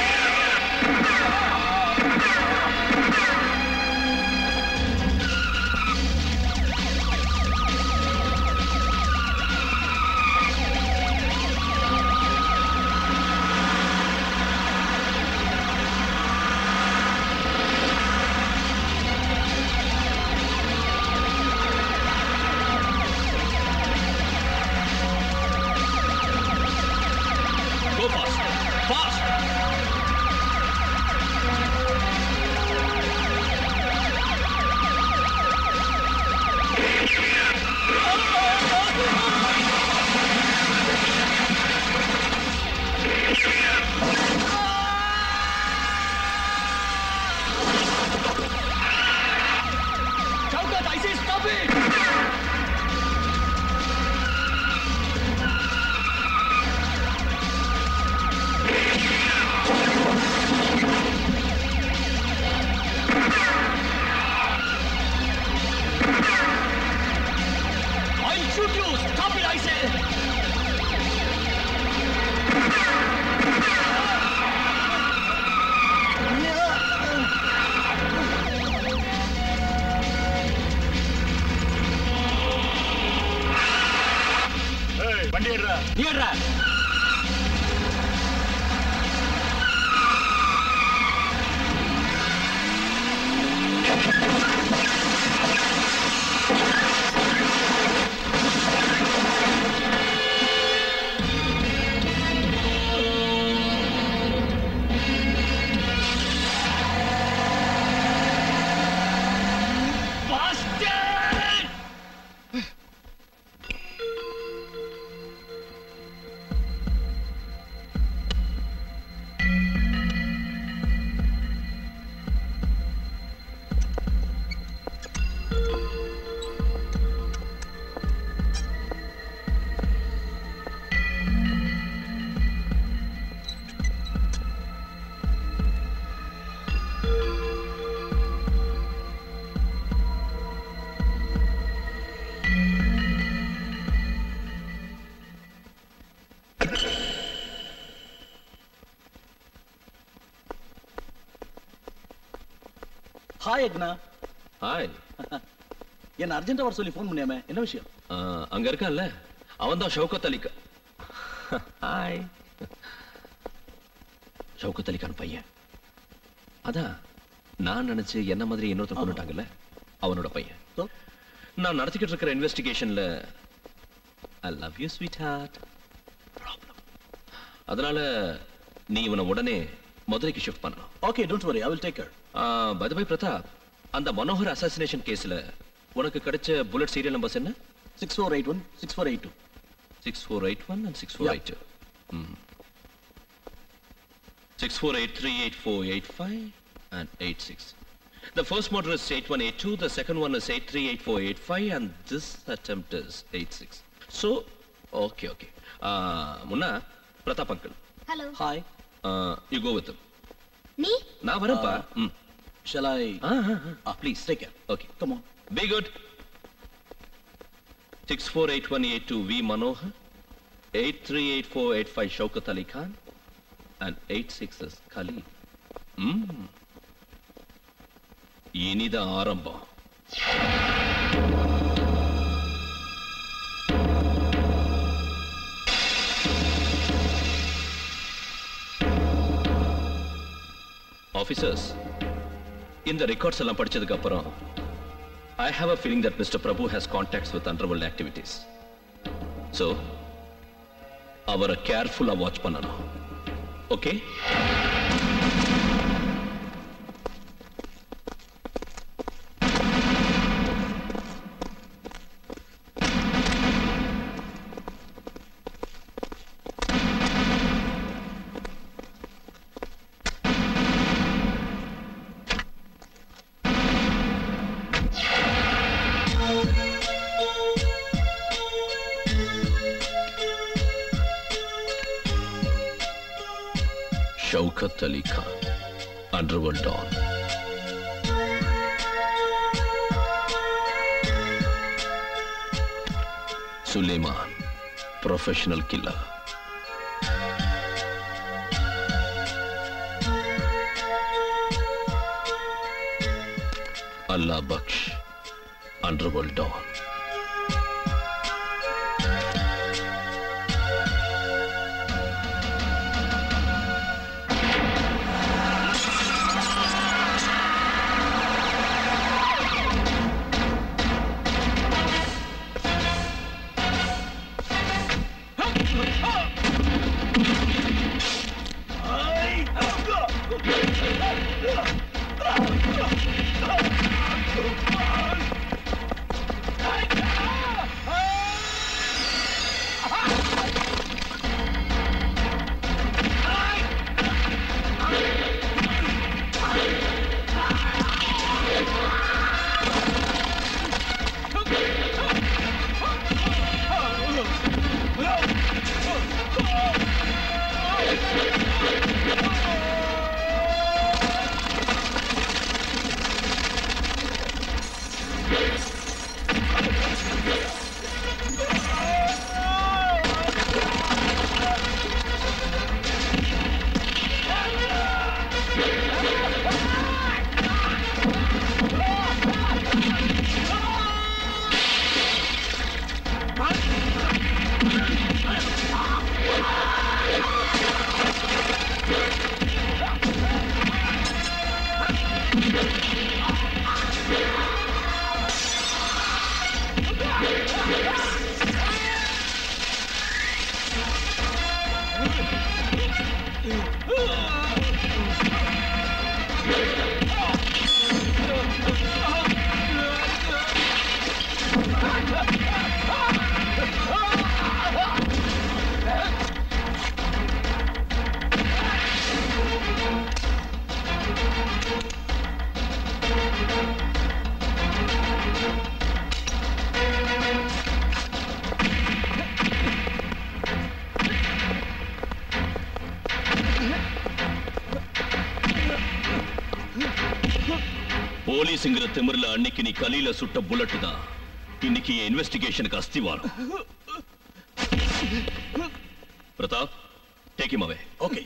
Go fast. Fast. Shaukat, I say stop it! I'll shoot you. Stop it, I say. ஏய், வண்டி எடுறா நீ ஏடுறா hi அக்னா hi என்ன அர்ஜென்ட்டா வர சொல்லி ஃபோன் பண்ணியாமே என்ன விஷயம் அங்க இருக்கான்ல அவன் தான் ஷவுகத் அலிகா ஹாய் ஷவுகத் அலிகான் பையன் அதான் நான் நினைச்சு என்ன மாதிரி இன்னொருத்தன் கொண்டுட்டாங்கல்ல அவனோட பையன் நான் நடத்திக்கிட்டு இருக்கிற இன்வெஸ்டிகேஷன்ல I love you sweetheart அதனால நீ இவனை உடனே மதுரைக்கு ஷிஃப்ட் பண்ணணும் okay don't worry I will take care bye bye Pratap அந்த மனோகர் அசாசினேஷன் கேஸ்ல உனக்கு கிடைச்ச புல்லட் சீரியல் நம்பர்ஸ் என்ன six four eight one six four eight two six four eight one and six four eight two six four eight three eight four eight five and eight six The first model is 8182, the second one is 838485, and this attempt is 86. So, okay, okay. Uh, Munna, Pratap uncle, hello hi uh, you go with him. நீ நான் வரேன்ப்பா ம் shall I please take care okay come on Be good. 648182 V Manohar, 838485 Shaukat Ali Khan, and 86 is Khalid. Hmm. இனிதான் ஆரம்பம் officers இந்த records எல்லாம் படிச்சதுக்கு அப்புறம் I have a feeling that Mr. Prabhu has contacts with underworld activities. So, அவரை கேர்ஃபுல்லா watch பண்ணணும் okay Shaukat Ali Khan, Underworld Dawn. Suleiman, professional killer. Allah Baksh, Underworld Dawn. போலீஸ்ங்கிற திமிர்ல அன்னைக்கு நீ கலியில சுட்ட புல்லட் தான் இன்னைக்கு என் இன்வெஸ்டிகேஷனுக்கு அஸ்திவாரம் Pratap take him away okay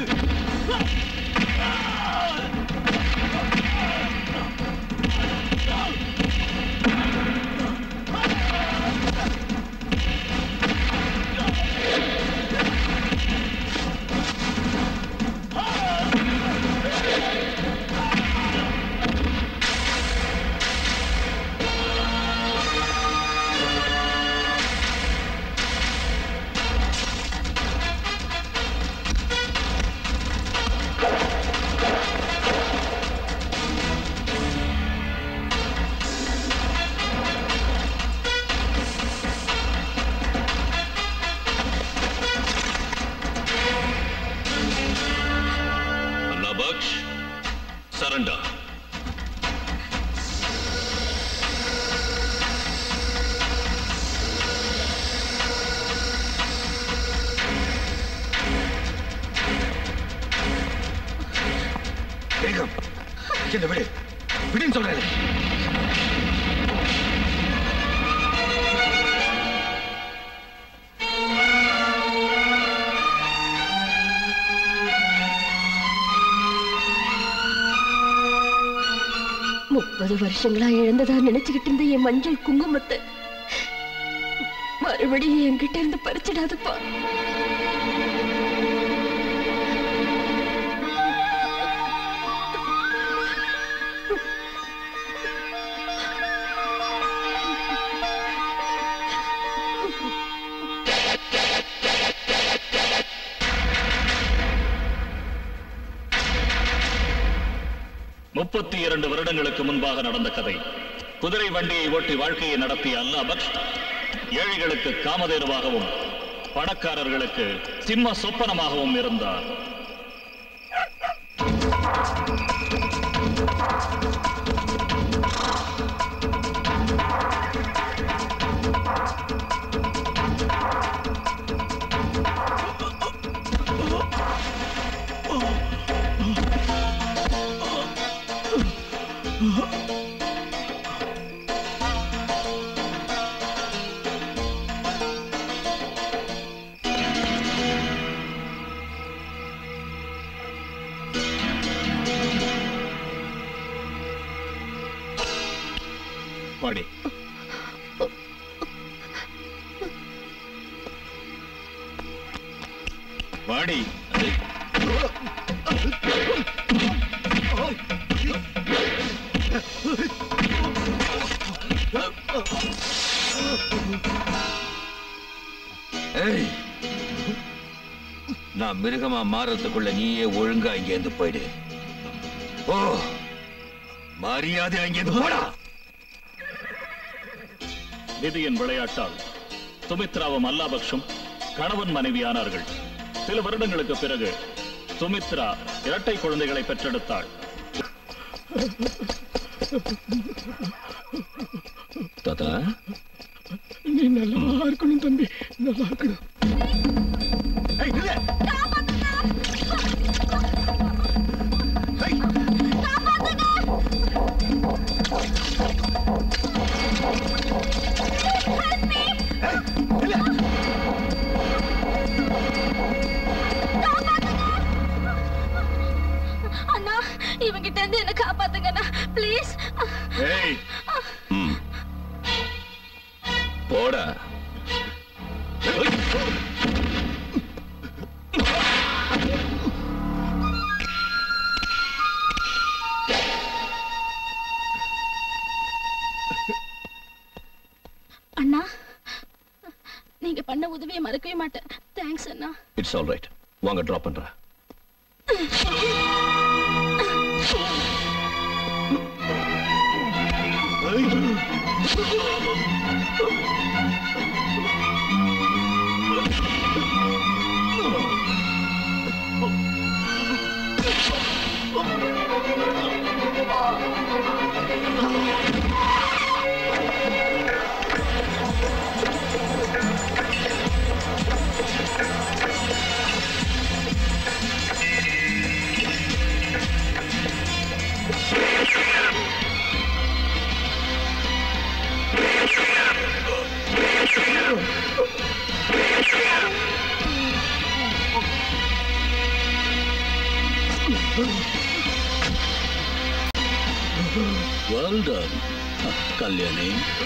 Allah Baksh, surrender. வேகம் என்ன விடு விடுன்னு சொல்றேன் முப்பது வருஷங்களா இழந்ததா நினைச்சுக்கிட்டு இருந்த என் மஞ்சள் குங்குமத்தை மறுபடியும் என்கிட்ட இருந்து பறிச்சிடாதப்பா முப்பத்தி இரண்டு வருடங்களுக்கு முன்பாக நடந்த கதை குதிரை வண்டியை ஓட்டி வாழ்க்கையை நடத்திய அல்லா பக்ஷ் ஏழைகளுக்கு காமதேனுவாகவும் பணக்காரர்களுக்கு சிம்ம சொப்பனமாகவும் இருந்தார் வாடி வாடி ஏய் நான் மிருகமா மாறதுக்குள்ள நீயே ஒழுங்கா இங்கேருந்து போயிடு ஓ மரியாதை அங்கேருந்து போடா விதியின் விளையாட்டால் சுமித்ராவும் அல்லாபக்ஷும் கணவன் மனைவியானார்கள் சில வருடங்களுக்கு பிறகு சுமித்ரா இரட்டை குழந்தைகளை பெற்றெடுத்தாள் தாத்தா நீ நல்லா இருக்கணும் தம்பி நல்லா இருக்கணும் அண்ணா இவங்கிட்ட இருந்து என்ன காப்பாத்துங்கண்ணா ப்ளீஸ் ஏய் ம். போடா அண்ணா நீங்க பண்ண உதவியை மறக்கவே மாட்டேன் தேங்க்ஸ் அண்ணா இட்ஸ் ஆல் ரைட் வாங்க ட்ராப் பண்றேன் well done Kalyani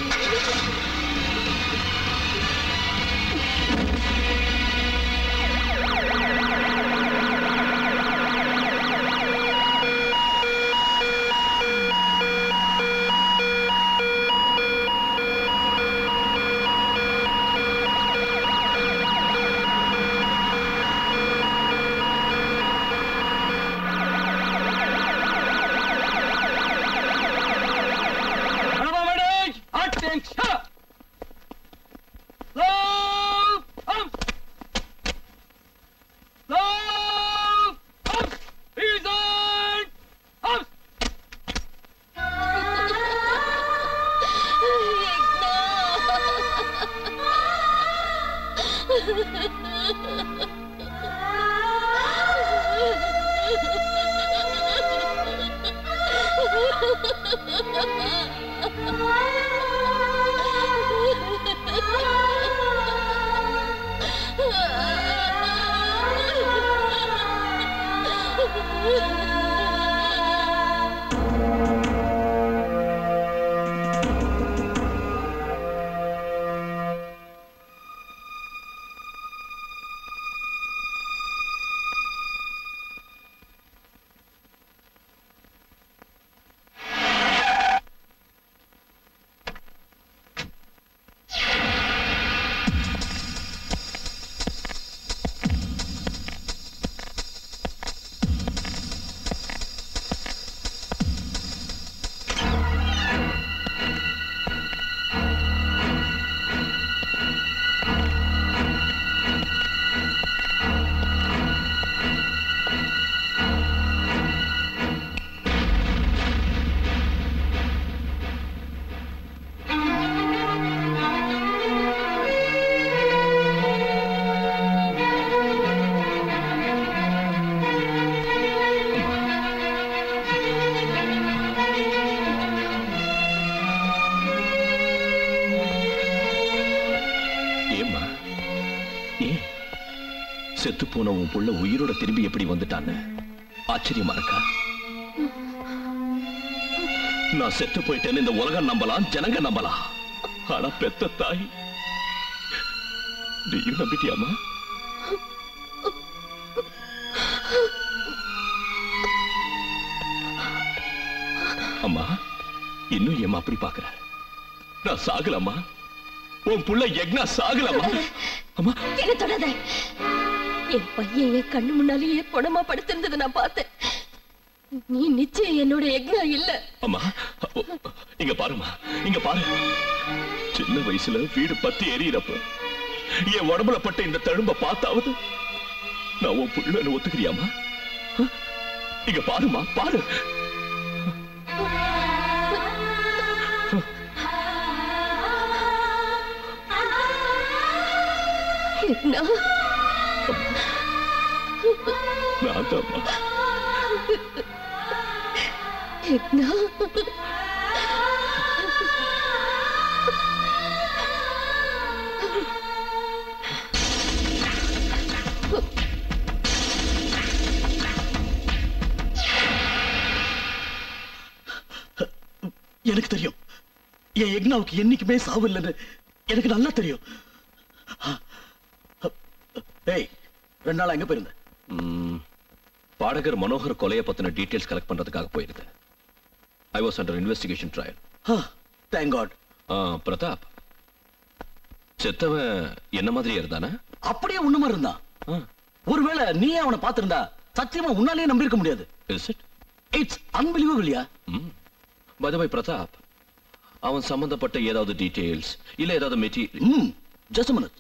Attention! Low! Up! Low! Up! Reason! Up! ஏம்மா ஏன் செத்து போன உன் புள்ள உயிரோட திரும்பி எப்படி வந்துட்டான்னு ஆச்சரியமா இருக்கா நான் செத்து போயிட்டேன்னு இந்த உலகம் நம்பலாம் ஜனங்க நம்பலாம் ஆனா பெத்த தாய் நீயும் நம்பிட்டியாமா அம்மா இன்னும் ஏம்மா அப்படி பாக்குற நான் சாகலம்மா உன் புள்ள யக்னா சாகலம்மா என்ன தொடாத என் பையன் என் கண்ணு முன்னாலேயே பொணமா படுத்திருந்ததை நான் பார்த்தேன் நீ நிச்சயம் என்னோட எக்னா இல்ல அம்மா இங்க பாருமா இங்க பாரு சின்ன வயசுல வீடு பத்தி எரியறப்ப என் உடம்புல பட்ட இந்த தழும்ப பார்த்தாவது நான் உன் புள்ளன்னு ஒத்துக்கிறியாமா ஆ? இங்க பாருமா பாரு எக்னா நான் தான்மா எக்னா எனக்கு தெரியும் என் எக்னாவுக்கு என்னைக்குமே சாவு இல்லைன்னு எனக்கு நல்லா தெரியும் ஏய் ரெண்டு நாள் எங்க போயிருந்த ம், பாடகர் மனோகர் கொலையை பத்தின டீடைல்ஸ் கலெக்ட் பண்றதுக்காக போயிருந்தேன் I was under investigation trial thank god Pratap செத்தவன் என்ன மாதிரியே இருந்தானே அப்படியே உன்ன மாதிரி இருந்தான் ஒருவேளை நீயே அவனை பார்த்திருந்தா சத்தியமா உன்னாலேயே நம்பியிருக்க முடியாது இஸ் இட் இட்ஸ் அன்பிலிவபிள்யா பை த வை பிரதாப் அவன் சம்பந்தப்பட்ட ஏதாவது டீடைல்ஸ் இல்ல ஏதாவது மெட்டீரியல் ம் just minute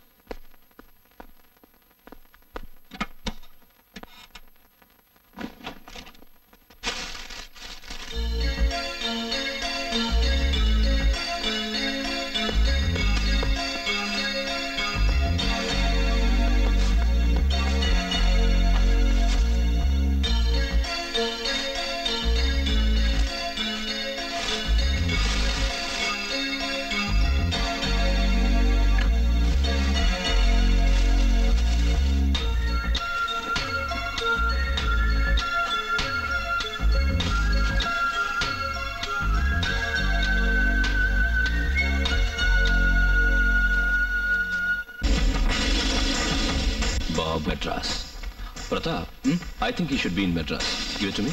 Thank Madras. Pratap, I think he should be in Madras. Give it to me.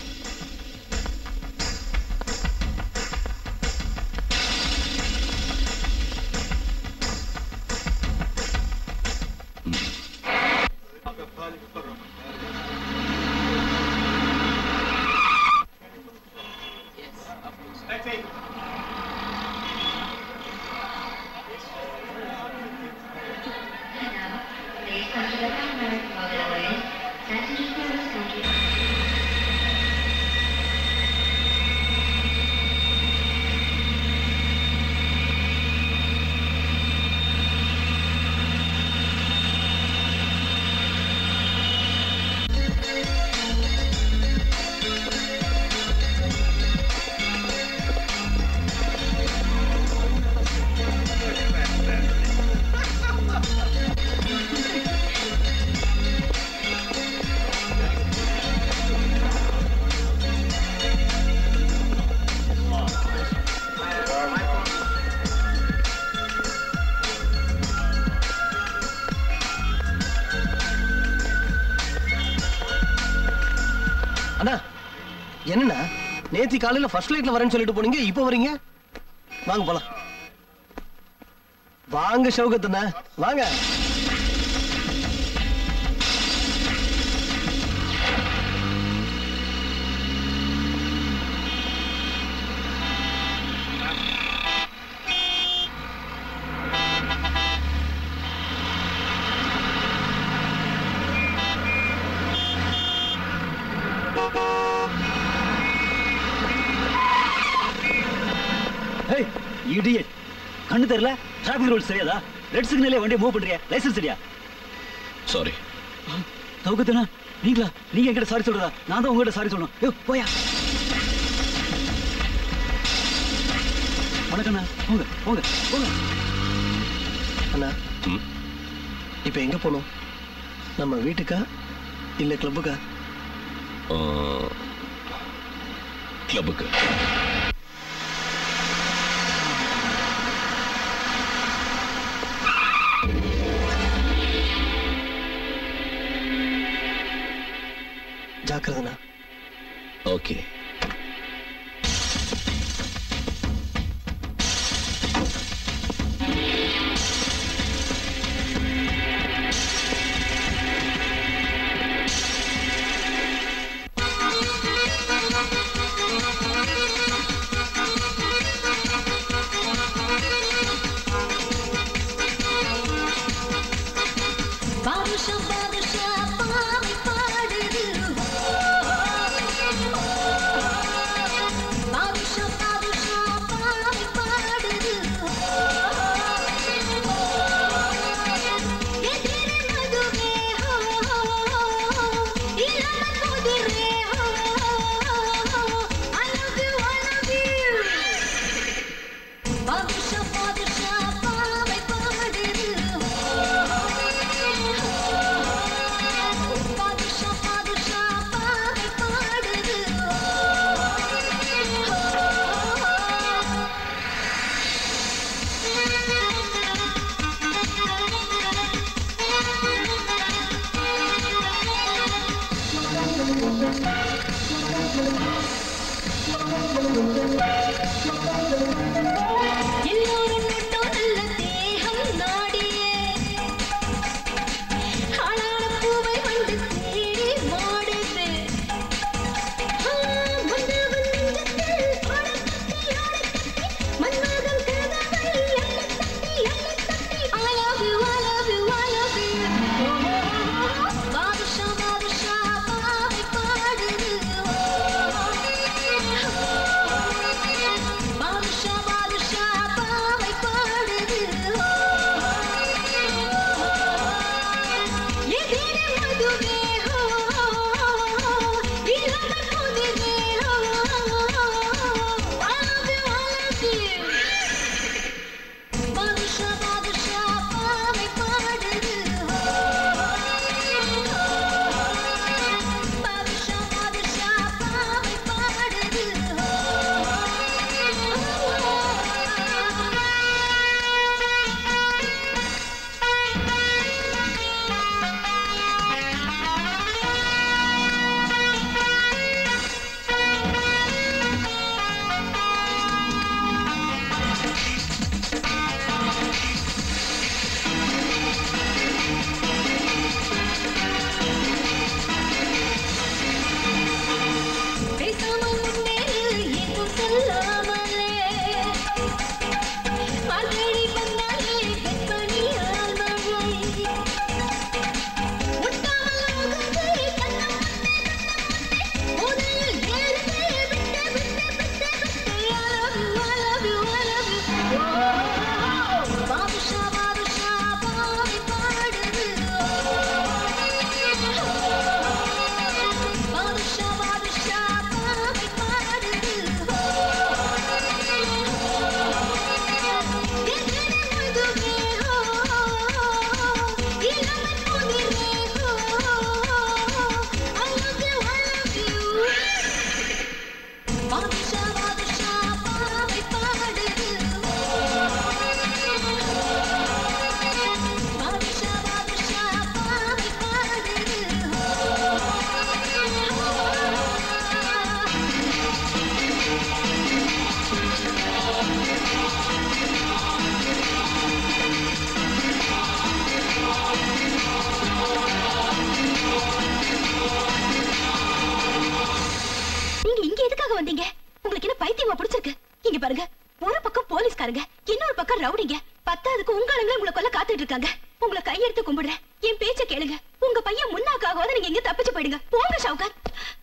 அண்ணா என்னண்ணா நேத்தி காலையில ஃபர்ஸ்ட் லைட்ல வரேன்னு சொல்லிட்டு போனீங்க இப்போ வரீங்க வாங்க போலாம் வாங்க ஷவுகத்தண்ணா வாங்க ஹேய் இடியட் கண்ணு தெரியல டிராபிக் ரூல்ஸ் தெரியாதா ரெட் சிக்னலே வண்டியை மூவ் பண்றியா லைசென்ஸ் சரியா சாரி சௌகத்தனா நீங்களா நீங்க என்கிட்ட சாரி சொல்றதா நான் தான் உங்ககிட்ட சாரி சொல்லணும் யோ போயா வணக்கண்ணா போங்க போங்க போங்க அண்ணா இப்போ எங்க போகணும் நம்ம வீட்டுக்கா இல்ல கிளப்புக்கா கிளப்புக்கு ஜாக்கிரதண்ணா ஓகே பாதுஷா பாதுஷா பாவை பாடுது பாதுஷா பாதுஷா பாவை பாடுது எதிரே மதுவே இளம குதிரே I love you, I love you பாதுஷா பாதுஷா பாவை பாடுது பாதுஷா பாதுஷா பாவை பாடுது எல்லோரும் நட்டோம் நல்ல தேகம் நாடியே ஆளான பூவை வந்து தேடி மாடுது ஆ, வந்து வந்தெங்கத்தில் ஆடத்தட்டி, ஆடத்தட்டி, மன்மதன் கதவை எண்ணத் தட்டி, எண்ணத் தட்டி. I love you, I love you, I love you. ஓ, ஓ, ஓ, ஓ. பாதுஷா, பாதுஷா, பாவை பாடுது. பாதுஷா, பாதுஷா, பாவை பாடுது. பாதுஷா பாதுஷா பாவை பாடுது பாதுஷா பாதுஷா பாவை பாடுது நீங்க இங்க எதுக்காக வந்தீங்க உங்களுக்கு என்ன பைத்தியமா பிடிச்சிருக்கு இங்க பாருங்க ஒரு பக்கம் போலீஸ்காரங்க இன்னொரு பக்கம் ரவுடிங்க பத்தாவதுக்கு உங்க ஆளுங்க உங்களை கொல்ல காத்துட்டு இருக்காங்க உங்களை கையெடுத்து கும்பிடுறேன் என் பேச்ச கேளுங்க உங்க பையன் முன்னாக்காவது நீங்க எங்க தப்பிச்சு போயிடுங்க போங்க ஷவுகர்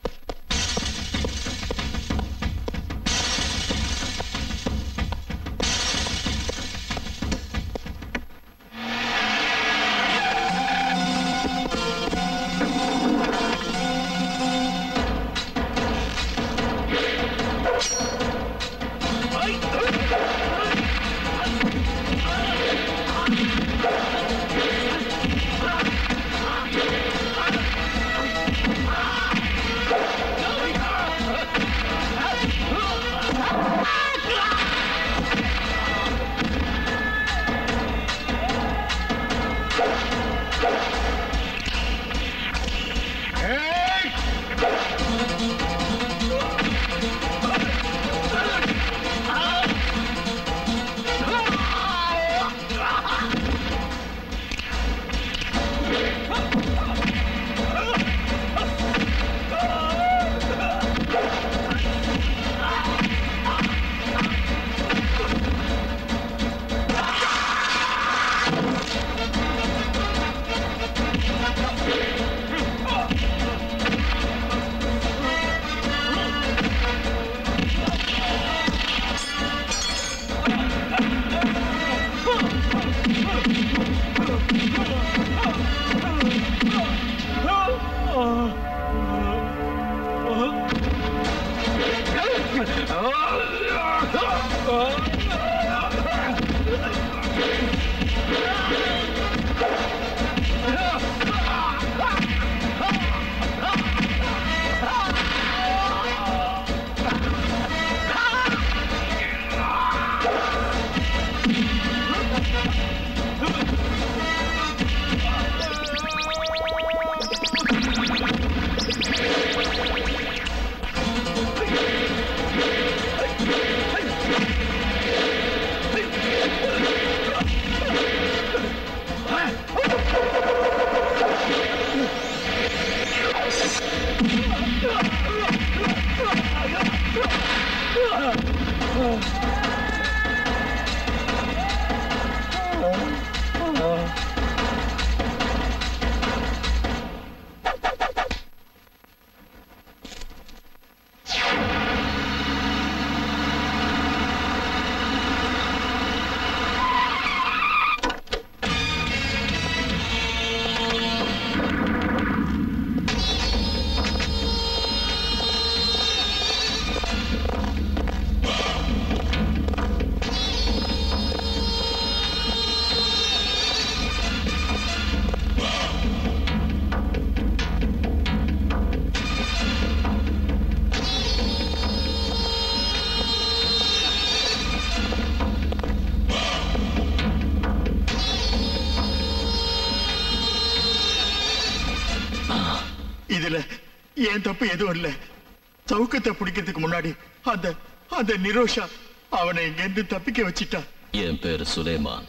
இதுல என் தப்பு எதுவும் இல்ல சவுக்கத்தை பிடிக்கிறதுக்கு முன்னாடி அந்த அந்த நிரோஷா அவனை இங்கிருந்து தப்பிக்க வச்சிட்டா என் பேரு சுலேமான்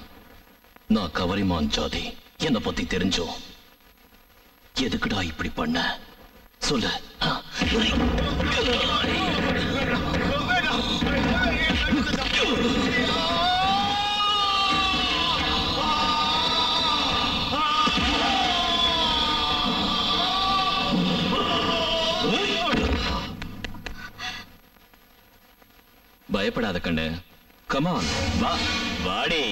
நான் கவரிமான் ஜாதி என்ன பத்தி தெரிஞ்சோம் எதுக்குடா இப்படி பண்ண சொல்லு ஆ? பயப்படாத கண்ணு கமான் வா வாடி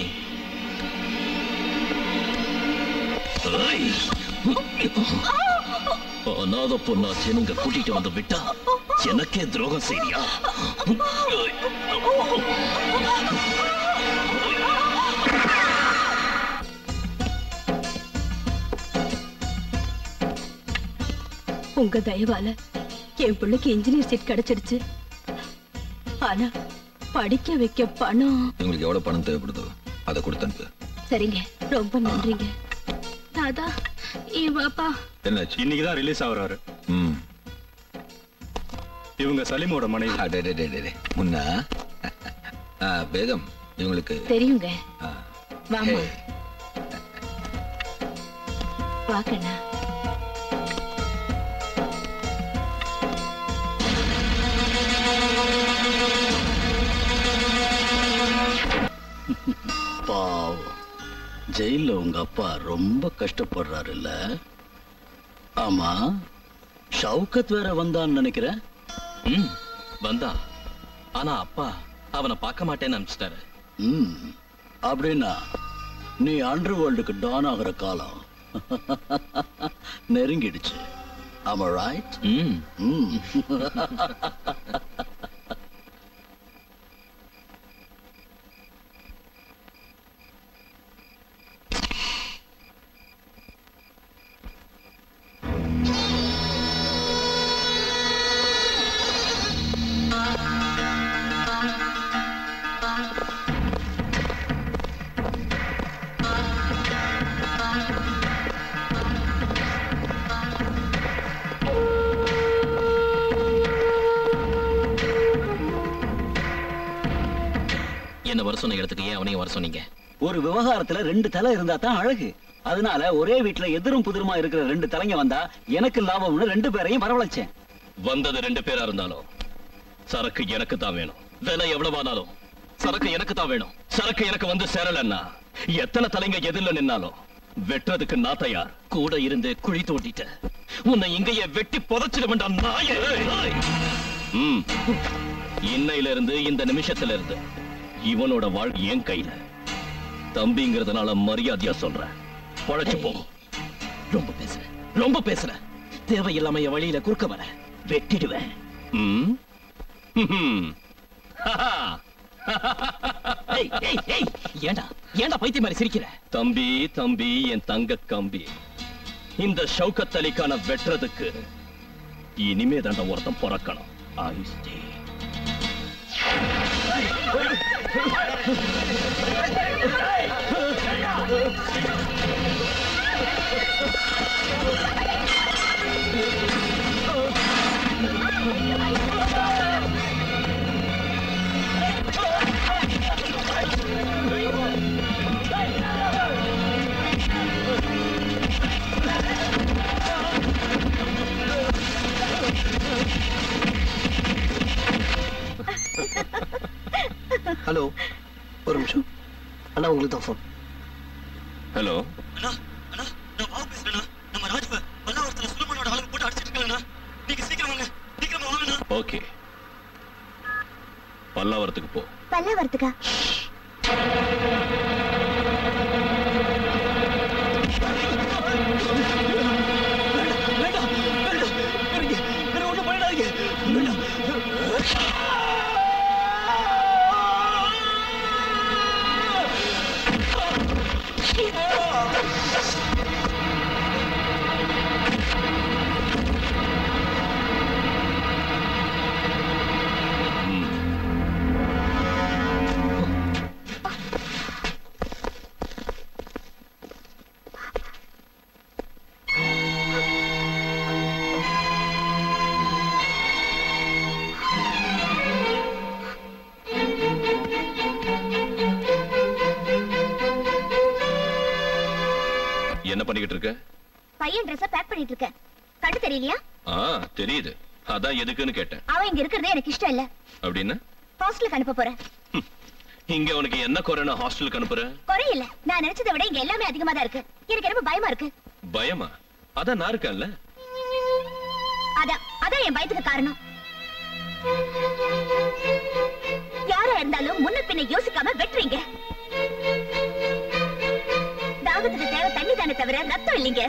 ஏய். அநாத பொண்ணாச்சு நீங்க கூட்டிட்டு வந்து விட்டா எனக்கே துரோகம் செய்யா உங்க தயவால என் பிள்ளைக்கு இன்ஜினியர் சீட் கிடைச்சிடுச்சு ஆனா படிக்க வைக்க பணம் இவங்களுக்கு எவ்வளவு பணம் தேவைப்படுதோ அதை கொடுத்து அனுப்பு சரிங்க ரொம்ப நன்றிங்க தாதா என் பாப்பா என்னாச்சு இன்னைக்கு தான் ரிலீஸ் ஆகுறாரு ம் இவங்க சலீமோட மனைவி அடடடடடே. முன்னா ஆ, பேகம் இவங்களுக்கு தெரியுங்க ஆ, வாமா ஹே. வாக்கண்ணா பாவம் ஜெயில உங்க அப்பா ரொம்ப கஷ்டப்படுறாரு இல்ல ஆமா ஷவுகத் வேற வந்தான்னு நினைக்கிறேன் ம் வந்தா ஆனா அப்பா அவனை பார்க்க மாட்டேன்னு அனுப்பிச்சிட்டாரு ம் அப்படின்னா நீ அண்டர் வேர்ல்டுக்கு டான் ஆகிற காலம் நெருங்கிடுச்சு ஆமா ரைட் ம் ம் என்ன வர சொன்ன இடத்துக்கு ஏன் அவனையும் வர சொன்னீங்க ஒரு விவகாரத்துல ரெண்டு தலை இருந்தா தான் அழகு அதனால ஒரே வீட்டுல எதிரும் புதிருமா இருக்கிற ரெண்டு தலைங்க வந்தா எனக்கு லாபம்னு ரெண்டு பேரையும் வரவழைச்சேன் வந்தது ரெண்டு பேரா இருந்தாலும் சரக்கு எனக்கு தான் வேணும் விலை எவ்வளவானாலும் சரக்கு எனக்கு தான் வேணும் சரக்கு எனக்கு வந்து சேரலன்னா எத்தனை தலைங்க எதிரில் நின்னாலும் வெட்டுறதுக்கு நான் தயார் கூட இருந்து குழி தோண்டிட்ட உன்னை இங்கேயே வெட்டி புதைச்சிட வேண்டாம் நாயே ம் இன்னையில இருந்து இந்த நிமிஷத்துல இருந்து இவனோட வாழ் என் கையில தம்பிங்கிறதுனால மரியாதையா சொல்றேன் பழைச்சு போ ரொம்ப பேசுற ரொம்ப பேசுற தேவையில்லாம என் வழியில குறுக்க வர வெட்டிடுவேன் ம்? ம்ஹும். ஹஹா. ஏய், ஏய், ஏய், ஏன்டா ஏன்டா பைத்திய மாதிரி சிரிக்கிற தம்பி தம்பி என் தங்க கம்பி இந்த ஷவுகத் அலிக்கான வெட்டுறதுக்கு இனிமே தாண்டா ஒருத்தன் பிறக்கணும் I stay. ஹலோ ஒரு நிமிஷம் அண்ணா உங்களுக்கு தான் ஃபோன் ஹலோ அண்ணா அண்ணா நான் பாவு பேசுறேண்ணா நம்ம ராஜ்வ பல்லாவரத்துல சுலமனோட ஆளுங்க போட்டு அடிச்சிட்டு இருக்காங்கண்ணா நீங்க சீக்கிரம் வாங்க சீக்கிரமா வாங்கண்ணா ஓகே பல்லாவரத்துக்கு போ பல்லாவரத்துக்கா வேண்டாம் வேண்டாம் வேறீங்க வேற ஒண்ணும் பண்ணிடாதீங்க வேண்டாம் என்ன பண்ணிக்கிட்டு இருக்க பையன் ட்ரெஸ்ஸ பேக் பண்ணிட்டு இருக்கேன் கண்டு தெரியலையா ஆ தெரியுது அதான் எதுக்குன்னு கேட்டேன் அவன் இங்க இருக்கிறதே எனக்கு இஷ்டம் இல்ல அப்படின்னு ஹாஸ்டலுக்கு அனுப்ப போறேன் இங்க உனக்கு என்ன குறைன்னு ஹாஸ்டலுக்கு அனுப்புற குறையில்ல நான் நினைச்சதை விட இங்க எல்லாமே அதிகமா தான் இருக்கு எனக்கு ரொம்ப பயமா இருக்கு பயமா அதான் நான் இருக்கேன்ல அதான் அதான் என் பயத்துக்கு காரணம் யாரா இருந்தாலும் முன்ன பின்ன யோசிக்காம வெட்டுறீங்க தாகத்துக்கு தேவை தண்ணி தானே தவிர ரத்தம் இல்லைங்க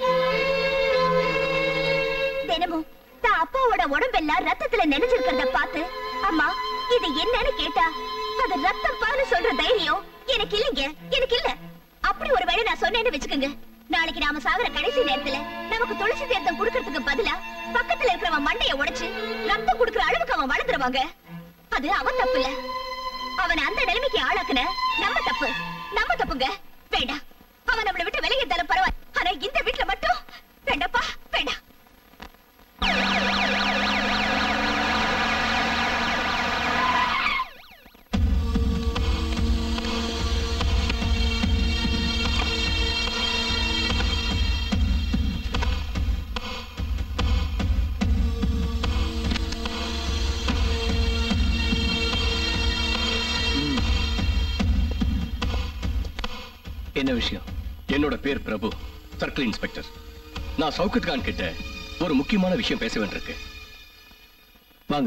தினமும் தான் அப்பாவோட உடம்பெல்லாம் ரத்தத்துல நினைச்சிருக்கிறத பார்த்து அம்மா இது என்னன்னு கேட்டா அது ரத்தம் பான்னு சொல்ற தைரியம் எனக்கு இல்லைங்க எனக்கு இல்ல அப்படி ஒருவேளை நான் சொன்னேன்னு வச்சுக்கோங்க நாளைக்கு நாம சாகுற கடைசி நேரத்துல நமக்கு துளசி தீர்த்தம் குடுக்கறதுக்கு பதிலா பக்கத்துல இருக்கிறவன் மண்டைய உடைச்சு ரத்தம் குடுக்கற அளவுக்கு அவன் வளர்ந்துருவாங்க அது அவன் தப்பு இல்ல அவனை அந்த நிலைமைக்கு ஆளாக்குன நம்ம தப்பு நம்ம தப்புங்க வேண்டாம் அவன் நம்மளை விட்டு விலகி இருந்தாலும் பரவாயில்ல ஆனா இந்த வீட்டுல மட்டும் வேண்டாப்பா வேண்டாம் என்ன விஷயம் என்னோட பேர் பிரபு சர்க்கிள் இன்ஸ்பெக்டர் நான் சௌகத் கான் கிட்ட ஒரு முக்கியமான விஷயம் பேச வேண்டியிருக்கு வாங்க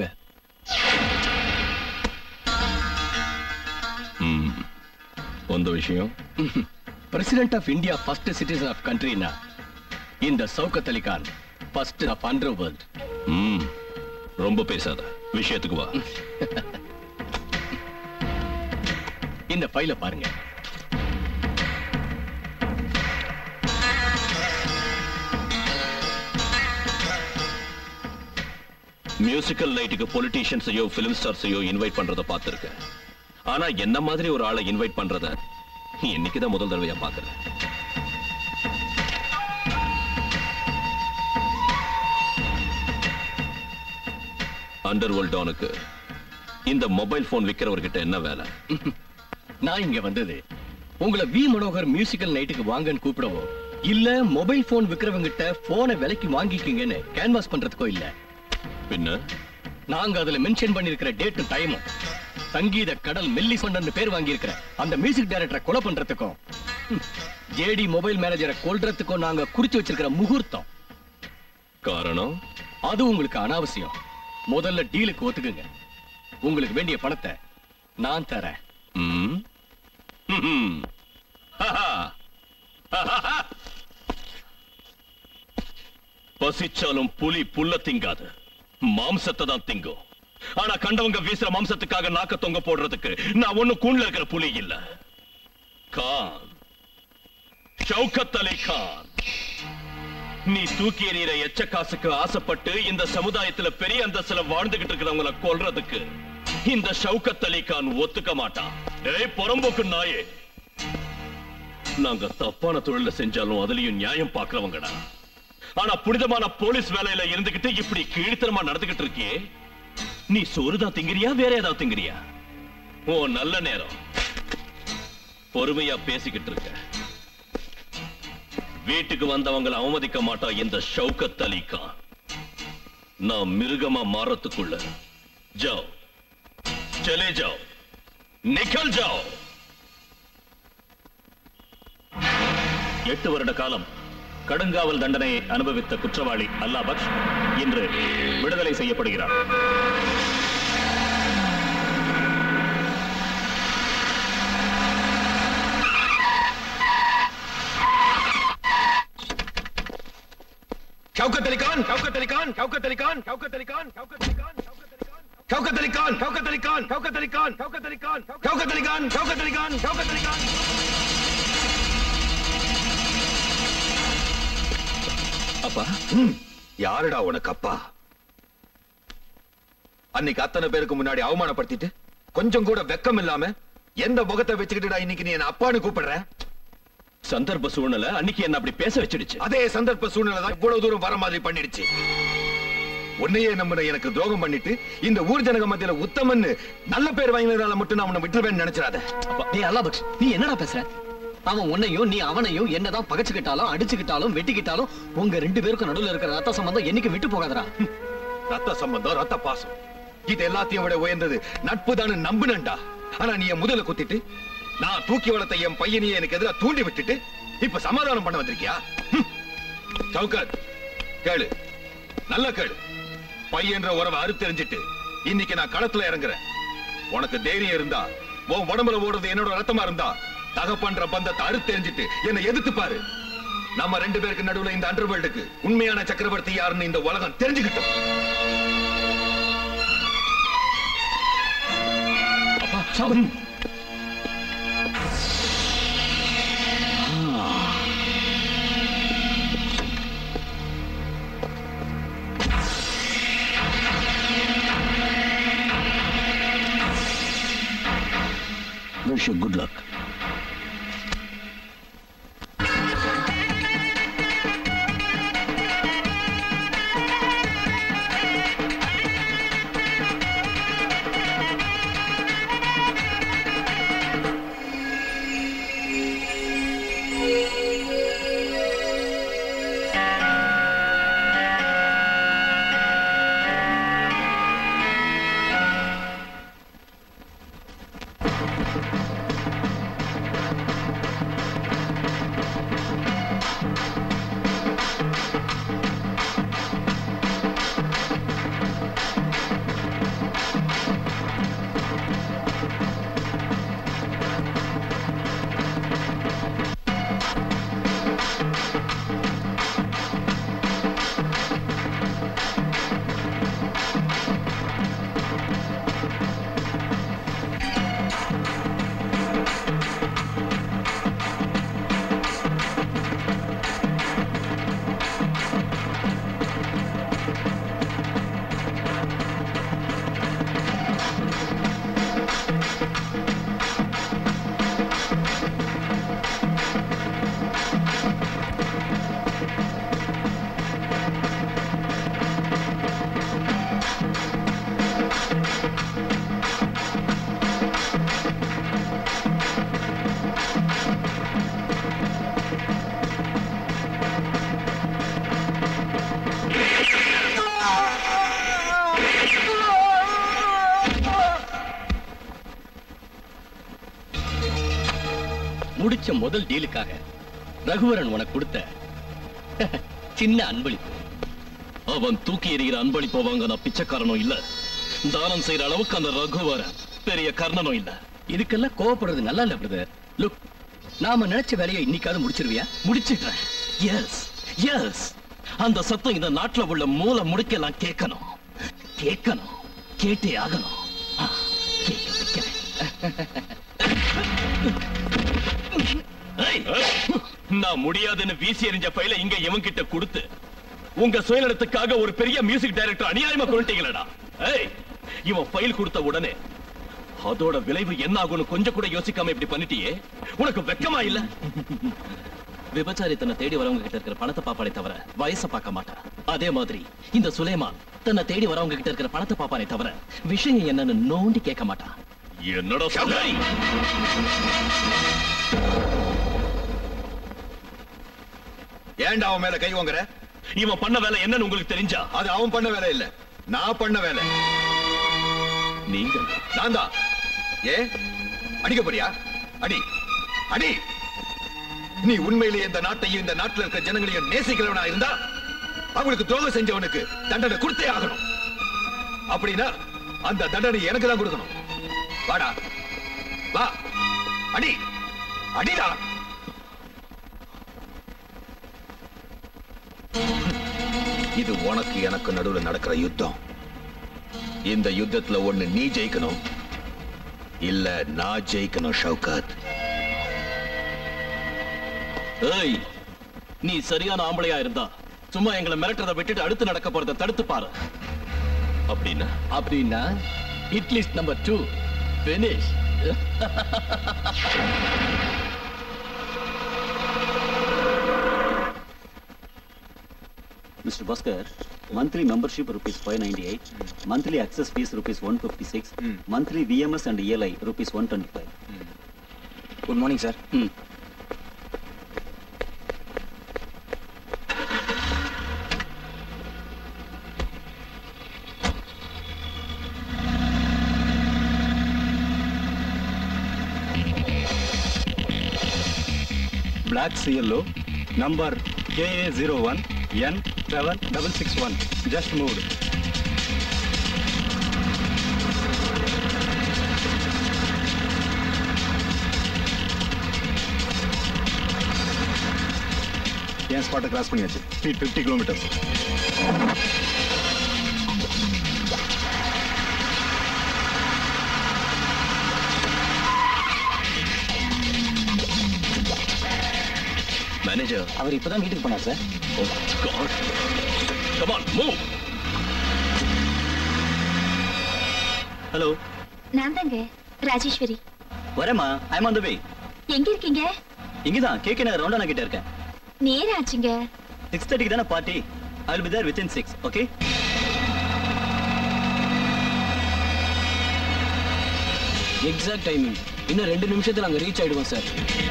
ம். ಒಂದು ವಿಷಯ president of India first citizen of கண்ட்ரினா இந்த Shaukat Ali Khan first of underworld ம் ரொம்ப பேசாத விஷயத்துக்கு வா இந்த ஃபைல பாருங்க மியூசிக்கல் நைட்டுக்கு பொலிட்டீஷியன்ஸையோ பிலிம் ஸ்டார்ஸையோ இன்வைட் பண்றத பார்த்திருக்கேன் ஆனா என்ன மாதிரி ஒரு ஆளை இன்வைட் பண்றத இன்னைக்கு தான் முதல் தடவையா பார்க்கறேன் அண்டர் டானுக்கு இந்த மொபைல் போன் விக்கிறவர்கிட்ட என்ன வேலை நான் இங்க வந்தது உங்களை வி மனோகர் மியூசிக்கல் நைட்டுக்கு வாங்கன்னு கூப்பிடவோ இல்ல மொபைல் போன் விக்கிறவங்க கிட்ட போனை விலைக்கு வாங்கிக்கிங்கன்னு கேன்வாஸ் பண்றதுக்கோ இல்ல பின்ன நாங்க அதுல மென்ஷன் பண்ணிருக்கிற டேட்டும் டைமும் சங்கீத கடல் மெல்லி சொன்னன்னு பேர் வாங்கியிருக்கிற அந்த மியூசிக் டைரக்டரை கொலை பண்றதுக்கும் ஜேடி மொபைல் மேனேஜரை கொல்றதுக்கும் நாங்க குறிச்சு வச்சிருக்கிற முகூர்த்தம் காரணம் அது உங்களுக்கு அனாவசியம் முதல்ல டீலுக்கு ஒத்துக்குங்க உங்களுக்கு வேண்டிய பணத்தை நான் தரேன் ம் ம்ஹும். ஹஹா. ஹஹா. பசிச்சாலும் புலி புல்ல திங்காது மாம்சத்தை தான் திங்கும் ஆனா கண்டவங்க வீசுற மாம்சத்துக்காக நாக்க தொங்க போடுறதுக்கு நான் ஒண்ணு கூண்ல இருக்கிற புலி இல்ல கான் ஷவுகத் அலி கான் நீ தூக்கி எறிகிற எச்ச காசுக்கு ஆசைப்பட்டு இந்த சமுதாயத்துல பெரிய அந்தஸ்துல வாழ்ந்துகிட்டு இருக்கிறவங்கள கொல்றதுக்கு இந்த ஷவுகத் அலி கான் ஒத்துக்க மாட்டான் ஏய் புறம்போக்கு நாயே நாங்க தப்பான தொழில செஞ்சாலும் அதுலயும் நியாயம் பாக்குறவங்கடா ஆனா புனிதமான போலீஸ் வேலையில இருந்துகிட்டு இப்படி கீழ்த்தனமா நடந்துகிட்டு இருக்கியே நீ சோறுதான் திங்கிறியா வேற ஏதாவது திங்கிறியா ஓ நல்ல நேரம் பொறுமையா பேசிக்கிட்டு இருக்க வீட்டுக்கு வந்தவங்களை அவமதிக்க மாட்டா இந்த ஷவுகத் அலி கான் நான் மிருகமா மாறத்துக்குள்ள ஜாவ் चले जाओ निकल जाओ எட்டு வருட காலம் கடுங்காவல் தண்டனையை அனுபவித்த குற்றவாளி அல்லா பக்ஷ் இன்று விடுதலை செய்யப்படுகிறார் शौकत अली खान शौकत अली खान शौकत अली खान शौकत अली खान शौकत अली खान शौकत अली खान शौकत अली खान शौकत अली खान शौकत अली खान शौकत अली खान शौकत अली खान शौकत अली खान அப்பா யாருடா உனக்கு அப்பா அன்னைக்கு அத்தனை பேருக்கு முன்னாடி அவமானப்படுத்திட்டு கொஞ்சம் கூட வெக்கம் இல்லாம எந்த முகத்தை வச்சுக்கிட்டுடா இன்னைக்கு நீ என்ன அப்பான்னு கூப்பிடுற சந்தர்ப்ப சூழ்நிலை அன்னைக்கு என்ன அப்படி பேச வச்சிடுச்சு அதே சந்தர்ப்ப சூழ்நிலை தான் இவ்வளவு தூரம் வர மாதிரி பண்ணிடுச்சு உன்னையே நம்பின எனக்கு துரோகம் பண்ணிட்டு இந்த ஊர் ஜனக மத்தியில உத்தமன்னு நல்ல பேர் வாங்கினதால மட்டும் நான் உன்னை விட்டுருவேன்னு நினைச்சிடாத டேய் அல்லாபக்ஷ் நீ என்னடா பேசுற அவன் உன்னையும் நீ அவனையும் என்னதான் பகச்சுக்கிட்டாலும் அடிச்சுக்கிட்டாலும் வெட்டிக்கிட்டாலும் உங்க ரெண்டு பேருக்கும் நடுவுல இருக்கிற ரத்த சம்பந்தம் என்னைக்கு விட்டு போகாதடா ரத்த சம்பந்தம் ரத்த பாசம் இது எல்லாத்தையும் விட உயர்ந்தது நட்பு தானே நம்புனண்டா ஆனா நீ என் முதல்ல குத்திட்டு நான் தூக்கி வளர்த்த என் பையனையே எனக்கு எதிராக தூண்டி விட்டுட்டு இப்ப சமாதானம் பண்ண வந்திருக்கியா ஹம். சவுகத் கேளு நல்ல கேளு பையன்ற உறவை அறுத்தெறிஞ்சிட்டு இன்னைக்கு நான் களத்துல இறங்குறேன் உனக்கு தைரியம் இருந்தா உன் உடம்புல ஓடுறது என்னோட ரத்தமா இருந்தா தகப்பன்ற பந்தத்தை அறுத்தெறிஞ்சிட்டு என்னை எதிர்த்து பாரு நம்ம ரெண்டு பேருக்கு நடுவுல இந்த அண்டர்வேல்டுக்கு உண்மையான சக்கரவர்த்தி யாருன்னு இந்த உலகம் தெரிஞ்சுக்கிட்டோம் அப்பா சாபம் விஷ் யூ குட் லக் முடிச்ச முதல் டீலுக்காக ரகுவரன் உனக்கு கொடுத்த சின்ன அன்பளிப்பு அவன் தூக்கி எறிகிற அன்பளிப்பை வாங்க நான் பிச்சைக்காரனும் இல்ல தானம் செய்யற அளவுக்கு அந்த ரகுவரன் பெரிய கர்ணனும் இல்ல இதுக்கெல்லாம் கோவப்படுறது நல்லா இல்ல பிரதர் லுக் நாம நினைச்ச வேலையை இன்னைக்காவது முடிச்சிருவியா முடிச்சிட்டேன் எஸ் எஸ் அந்த சத்தம் இந்த நாட்டுல உள்ள மூல முடுக்கெல்லாம் கேட்கணும் கேட்கணும் கேட்டே ஆகணும் ஆ, கேட்க வைக்கிறேன். ஏய், நான் முடியாதுன்னு வீசி எறிஞ்ச பையில இங்க இவன் கிட்ட கொடுத்து உங்க சுயநலத்துக்காக ஒரு பெரிய மியூசிக் டைரக்டர் அநியாயமா கொண்டுட்டீங்களடா ஏய் இவன் ஃபைல் கொடுத்த உடனே அதோட விளைவு என்ன ஆகும்னு கொஞ்சம் கூட யோசிக்காம இப்படி பண்ணிட்டியே உனக்கு வெக்கமா இல்ல விபச்சாரி தன்னை தேடி வரவங்க கிட்ட இருக்கிற பணத்தை பாப்பானே தவிர வயசை பார்க்க மாட்டான் அதே மாதிரி இந்த சுலைமான் தன்னை தேடி வரவங்க கிட்ட இருக்கிற பணத்தை பாப்பானே தவிர விஷயம் என்னன்னு நோண்டி கேட்க மாட்டான் என்னடா சொல்ற ஏன்டா அவன் மேல கை வாங்குற இவன் பண்ண வேலை என்னன்னு உங்களுக்கு தெரிஞ்சா அது அவன் பண்ண வேலை இல்ல நான் பண்ண வேலை நீங்க நான் தான் ஏ அடிக்க போறியா அடி அடி நீ உண்மையிலேயே இந்த நாட்டையும் இந்த நாட்டுல இருக்க ஜனங்களையும் நேசிக்கிறவனா இருந்தா அவங்களுக்கு துரோகம் செஞ்சவனுக்கு தண்டனை கொடுத்தே ஆகணும் அப்படின்னா அந்த தண்டனை எனக்கு தான் கொடுக்கணும் வாடா வா அடி அடிடா இது உனக்கு எனக்கு நடுவுல நடக்கிற யுத்தம் இந்த யுத்தத்துல ஒண்ணு நீ ஜெயிக்கணும் இல்ல நான் ஜெயிக்கணும் ஷவுகத் ஏய் நீ சரியான ஆம்பளையா இருந்தா சும்மா எங்களை மிரட்டுறத விட்டுட்டு அடுத்து நடக்க போறத தடுத்து பாரு அப்படின்னா அப்படின்னா hit list number two finish Mr. Bhaskar, monthly membership rupees 598, monthly access fees rupees 156, monthly VMS and ELI rupees 125. Good morning, sir. Black సిఎల్లో number K A zero one N seven double six one just మూడ్ என் ஸ்பாட்டை cross பண்ணியாச்சு speed fifty kilometres manager அவர் இப்பதான் வீட்டுக்கு போனார் sir Oh God. Come on, move. Hello நான் தாங்க ராஜேஸ்வரி வரேம்மா ஐம் ஆன் த வே எங்க இருக்கீங்க இங்கதான் கேக்கே நகர் ரவுண்டானா கிட்ட இருக்கேன் நேரம் ஆச்சுங்க சிக்ஸ் தேர்ட்டிக்கு தானே party I will be there within six okay exact timing இன்னும் ரெண்டு நிமிஷத்துல அங்க ரீச் ஆயிடுவோம் சார்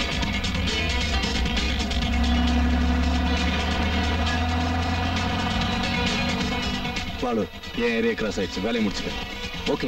பாலு என் ஏரியா கிராஸ் ஆயிடுச்சு வேலையை முடிச்சுக்க okay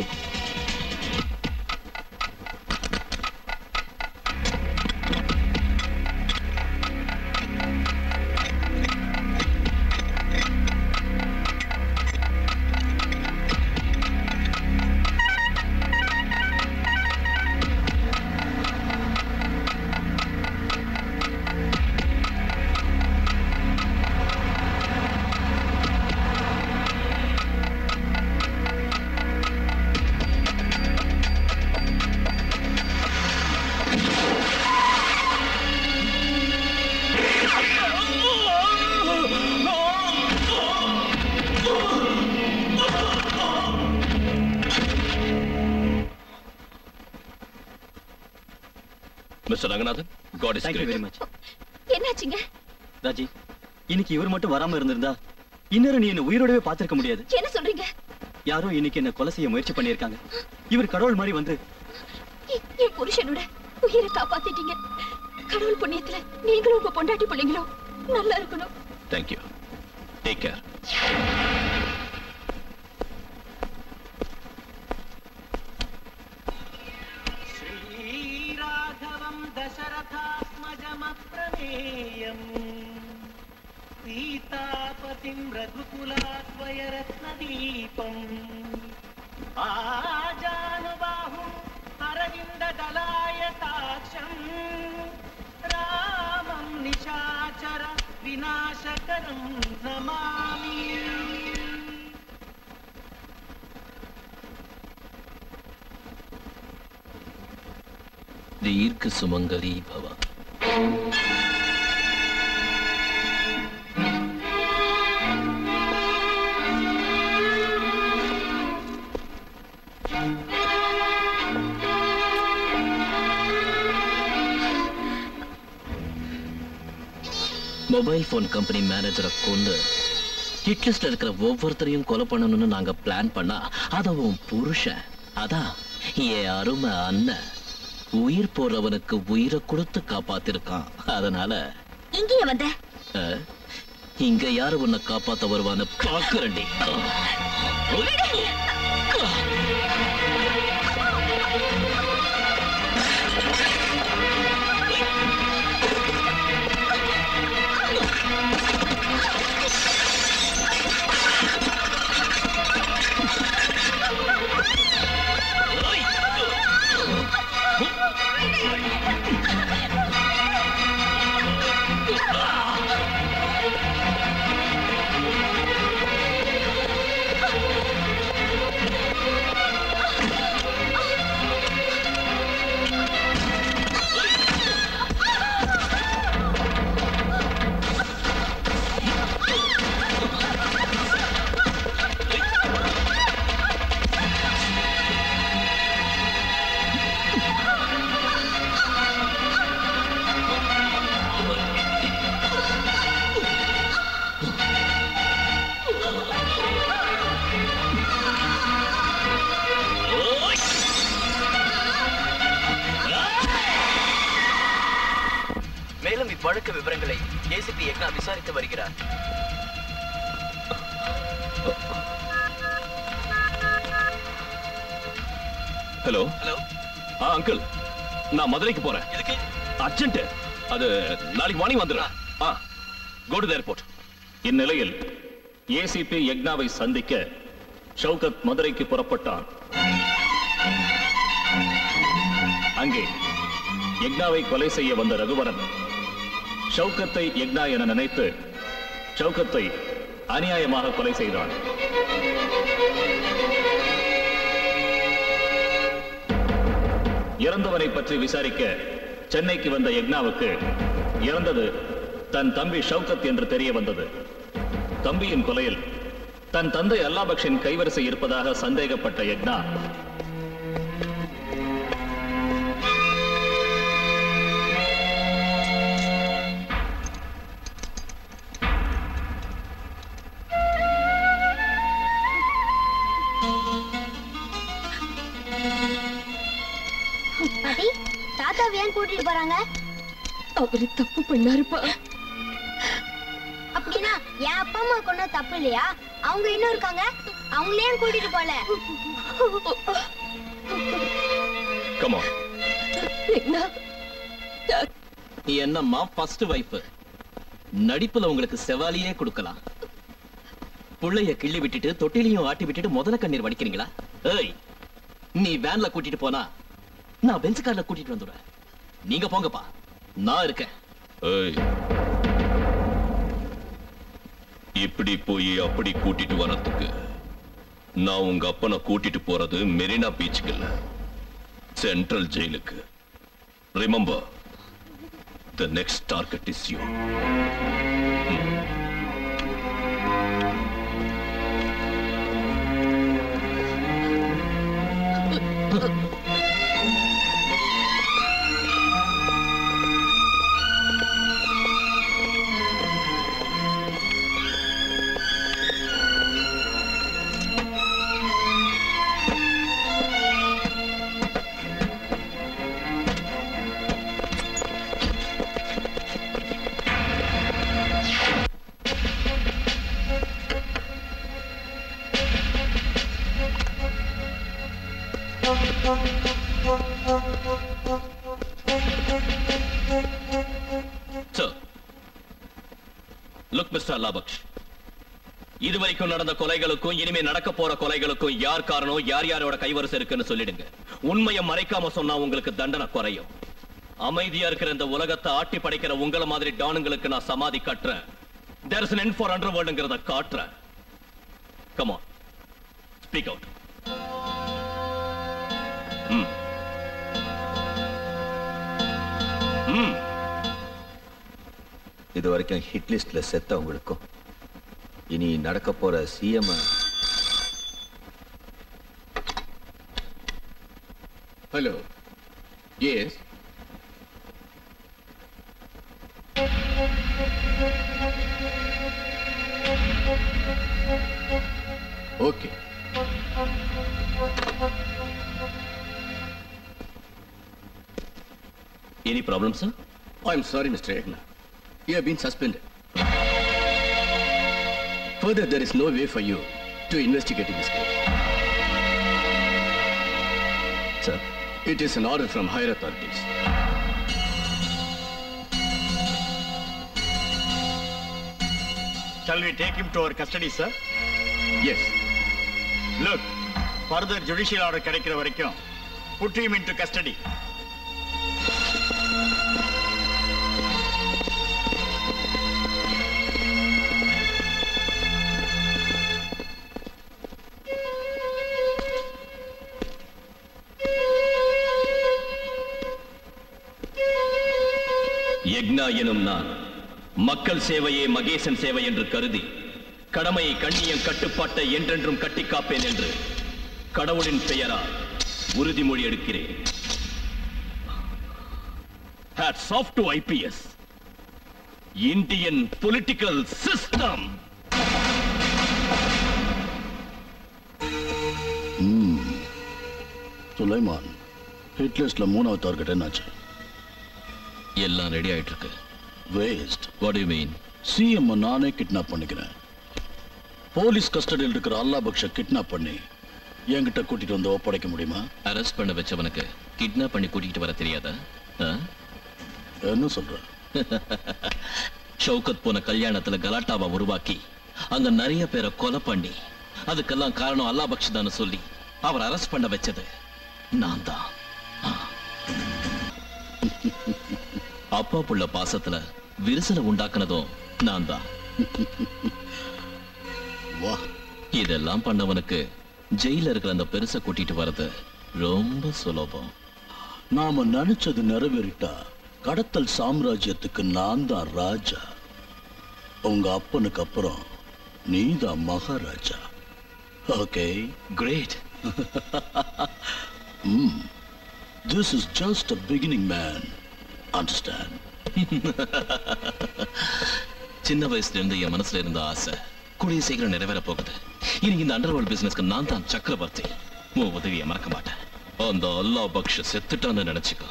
mister Ranganathan god is thank you very much என்னாச்சுங்க ராஜி இன்னைக்கு இவர் மட்டும் வராம இருந்திருந்தா இன்னொரு நீ என்ன உயிரோடவே பார்த்திருக்க முடியாது என்ன சொல்றீங்க யாரோ இன்னைக்கு என்ன கொலை செய்ய முயற்சி பண்ணியிருக்காங்க இவர் கடவுள் மாதிரி வந்து எ- என் புருஷனோட உயிரை காப்பாத்திட்டீங்க கடவுள் புண்ணியத்துல நீங்களும் உங்க பொண்டாட்டி பிள்ளைங்களும் நல்லா இருக்கணும் தேங்க்யூ டேக் கேர் श्रीराघवं दशरथात्मजमप्रमेयम् सीतापतिं रघुकुलात्वयरत्नदीपम् आजानुबाहुम् अरविन्ददलायताक्षम् रामं निशाचर विनाशकरं नमामि தீர்க்க சுமங்கலி பவ மொபைல் போன் கம்பெனி மேனேஜரை கொண்டு ஹிட் லிஸ்ட்ல இருக்கிற ஒவ்வொருத்தரையும் கொலை பண்ணணும்னு நாங்க பிளான் பண்ணா அத உன் புருஷன் அதான் என் அருமை அண்ணன் உயிர் போறவனுக்கு உயிரை கொடுத்து காப்பாத்திருக்கான் அதனால இங்கேயே வந்த அஹ், இங்க யாரு உன்னை காப்பாத்த வருவான்னு பாக்குறேன்டி மேலும் இவ்வழக்கு விவரங்களை ஏசிபி எக்னா விசாரித்து வருகிறார் ஹலோ ஹலோ ஆ அங்கிள் நான் மதுரைக்கு போறேன் எதுக்கு அர்ஜென்ட் அது நாளைக்கு மார்னிங் வந்துடுறேன் ஆ கோ டு ஏர்போர்ட் இந்நிலையில் ஏசிபி யக்னாவை சந்திக்க ஷவுகத் மதுரைக்கு புறப்பட்டான் அங்கே யக்னாவை கொலை செய்ய வந்த ரகுவரன் ஷவுகத்தை யக்னா என நினைத்து ஷவுகத்தை அநியாயமாக கொலை செய்தான் இறந்தவனை பற்றி விசாரிக்க சென்னைக்கு வந்த யக்னாவுக்கு இறந்தது தன் தம்பி ஷவுகத் என்று தெரிய வந்தது தம்பியின் கொலையில் தன் தந்தை அல்லாபக்ஷின் கைவரிசை இருப்பதாக சந்தேகப்பட்ட யக்னா பாட்டி தாத்தாவை ஏன் கூட்டிட்டு போறாங்க அவரு தப்பு பண்ணாருப்பா அப்படின்னா என் அப்பா அம்மா கொண்டு தப்பு இல்லையா அவங்க இன்னும் இருக்காங்க அவங்களே ஏன் கூட்டிட்டு போல கமா நீ என்னம்மா ஃபர்ஸ்ட் வைஃப் நடிப்புல உங்களுக்கு செவாலியே கொடுக்கலாம் புள்ளைய கிள்ளி விட்டுட்டு தொட்டிலையும் ஆட்டி விட்டுட்டு முதல்ல கண்ணீர் வடிக்கிறீங்களா ஏய் நீ வேன்ல கூட்டிட்டு போனா நான் பென்ஸ் கார்ல கூட்டிட்டு வந்துடுவேன் நீங்க போங்கப்பா நான் இருக்கேன் ஏய் இப்படி போய் அப்படி கூட்டிட்டு வரதுக்கு நான் உங்க அப்பனை கூட்டிட்டு போறது மெரினா பீச்சுக்கு இல்ல சென்ட்ரல் ஜெயிலுக்கு remember the next target is you Sir, look, Mr. Alabaksh. இதுவரைக்கும் நடந்த கொலைகளுக்கும் இனிமே நடக்க போற கொலைகளுக்கும் யார் காரணம் யார் யாரோட கைவரிசை இருக்குன்னு சொல்லிடுங்க உண்மையை மறைக்காம சொன்னா உங்களுக்கு தண்டனை குறையும் அமைதியா இருக்கிற இந்த உலகத்தை ஆட்டி படைக்கிற உங்கள மாதிரி டானுங்களுக்கு நான் சமாதி கட்டுறேன் there is an end for underworldங்கிறத காட்டுறேன் come on ஸ்பீக் அவுட் ம் ம் இது வரைக்கும் ஹிட் லிஸ்ட்ல செத்தவங்களுக்கும் இனி நடக்க போற CM hello yes okay Any problem, sir? I'm sorry, Mr. Egna. You have been suspended. Further, there is no way for you to investigate in this case. Sir? It is an order from higher authorities. Shall we take him to our custody, sir? Yes. Look, further judicial order கிடைக்கிற வரைக்கும் put him into custody. யக்னா எனும் நான் மக்கள் சேவையே மகேசன் சேவை என்று கருதி கடமையை கண்ணியம் கட்டுப்பாட்டை என்றென்றும் கட்டி காப்பேன் என்று கடவுளின் பெயரால் உறுதிமொழி எடுக்கிறேன் Hats off to IPS. Indian political system hmm Sulaiman hit லிஸ்ட்ல மூணாவது டார்கெட் என்னாச்சு எல்லாம் ரெடி ஆயிட்டு இருக்கு waste what you mean CM நானே கிட்னாப் பண்ணிக்கிறேன் போலீஸ் கஸ்டடியில் இருக்கிற அல்லா பக்ஷ கிட்னாப் பண்ணி என்கிட்ட கூட்டிட்டு வந்து ஒப்படைக்க முடியுமா அரெஸ்ட் பண்ண வச்சவனுக்கு கிட்னாப் பண்ணி கூட்டிட்டு வர தெரியாதா ஆ? என்ன சொல்ற ஷவுகத் போன கல்யாணத்துல கலாட்டாவை உருவாக்கி அங்க நிறைய பேரை கொலை பண்ணி அதுக்கெல்லாம் காரணம் அல்லா பக்ஷதான்னு சொல்லி அவர் அரெஸ்ட் பண்ண வச்சது நான் தான் ஆ. அப்பா புள்ள பாசத்துல விரிசலை உண்டாக்குனதும் நான் தான் வா இதெல்லாம் பண்ணவனுக்கு ஜெயில இருக்கிற அந்த பெருசை கூட்டிட்டு வர்றது ரொம்ப சுலபம் நாம நினைச்சது நிறைவேறிட்டா கடத்தல் சாம்ராஜ்யத்துக்கு நான் தான் ராஜா உங்க அப்பனுக்கு அப்புறம் நீதான் மகாராஜா okay great hmm this is just a beginning man understand சின்ன வயசுல இருந்து என் மனசுல இருந்த ஆசை கூடிய சீக்கிரம் நிறைவேற போகுது இனி இந்த அண்டர்வேர்ல்ட் பிசினஸ்க்கு நான் தான் சக்கரவர்த்தி உன் உதவியை மறக்க மாட்டேன் அந்த அல்லா பக்ஷ செத்துட்டான்னு நினைச்சுக்கோ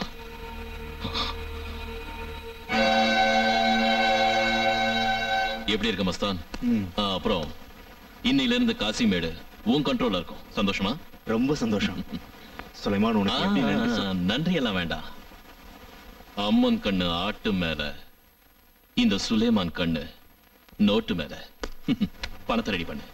எப்படி இருக்க மஸ்தான் ஆ, அப்புறம் இன்னையில இருந்து காசிமேடு உன் கண்ட்ரோல்ல இருக்கும் சந்தோஷமா ரொம்ப சந்தோஷம் சுலைமான் உனக்கு எப்படி நன்றி ஆ, நன்றி எல்லாம் வேண்டாம் அம்மன் கண்ணு ஆட்டு மேல இந்த சுலேமான் கண்ணு நோட்டு மேல பணத்தை ரெடி பண்ணு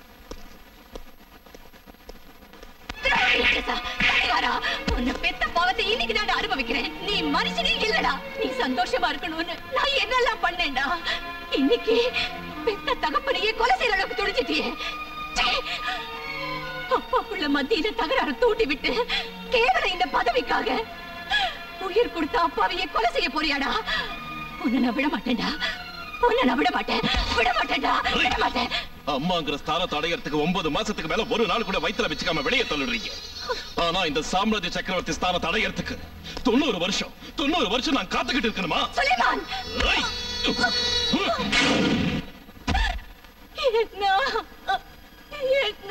ராட்சசா, பரிகாரா, உன்னை பெத்த பாவத்தை இன்னைக்கு தான் அனுபவிக்கிறேன் நீ மனுஷனே இல்லடா நீ சந்தோஷமா இருக்கணும்னு நான் என்னெல்லாம் பண்ணேன்டா இன்னைக்கு பெத்த தகப்பனையே கொலை செய்யற அளவுக்கு துடிச்சிட்டியே ச்சே! அப்பா புள்ள மத்தியில தகராறு தூண்டி விட்டு கேவலம் இந்த பதவிக்காக உயிர் கொடுத்த அப்பாவையே கொலை செய்ய போறியாடா உன்னை நான் விட மாட்டேன்டா உன்னை நான் விட மாட்டேன் விட மாட்டேன்டா விட மாட்டேன் அம்மாங்கிற ஸ்தானத்தை அடையறதுக்கு ஒன்பது மாசத்துக்கு மேல ஒரு நாள் கூட வயித்துல வச்சுக்காம வெளியே தள்ளுறீங்க ஆனா இந்த சாம்ராஜ்ய சக்கரவர்த்தி ஸ்தானத்தை அடையறதுக்கு தொண்ணூறு வருஷம் தொண்ணூறு வருஷம் நான் காத்துக்கிட்டு இருக்கணுமா சுலைமான் ஏய்! என்ன என்ன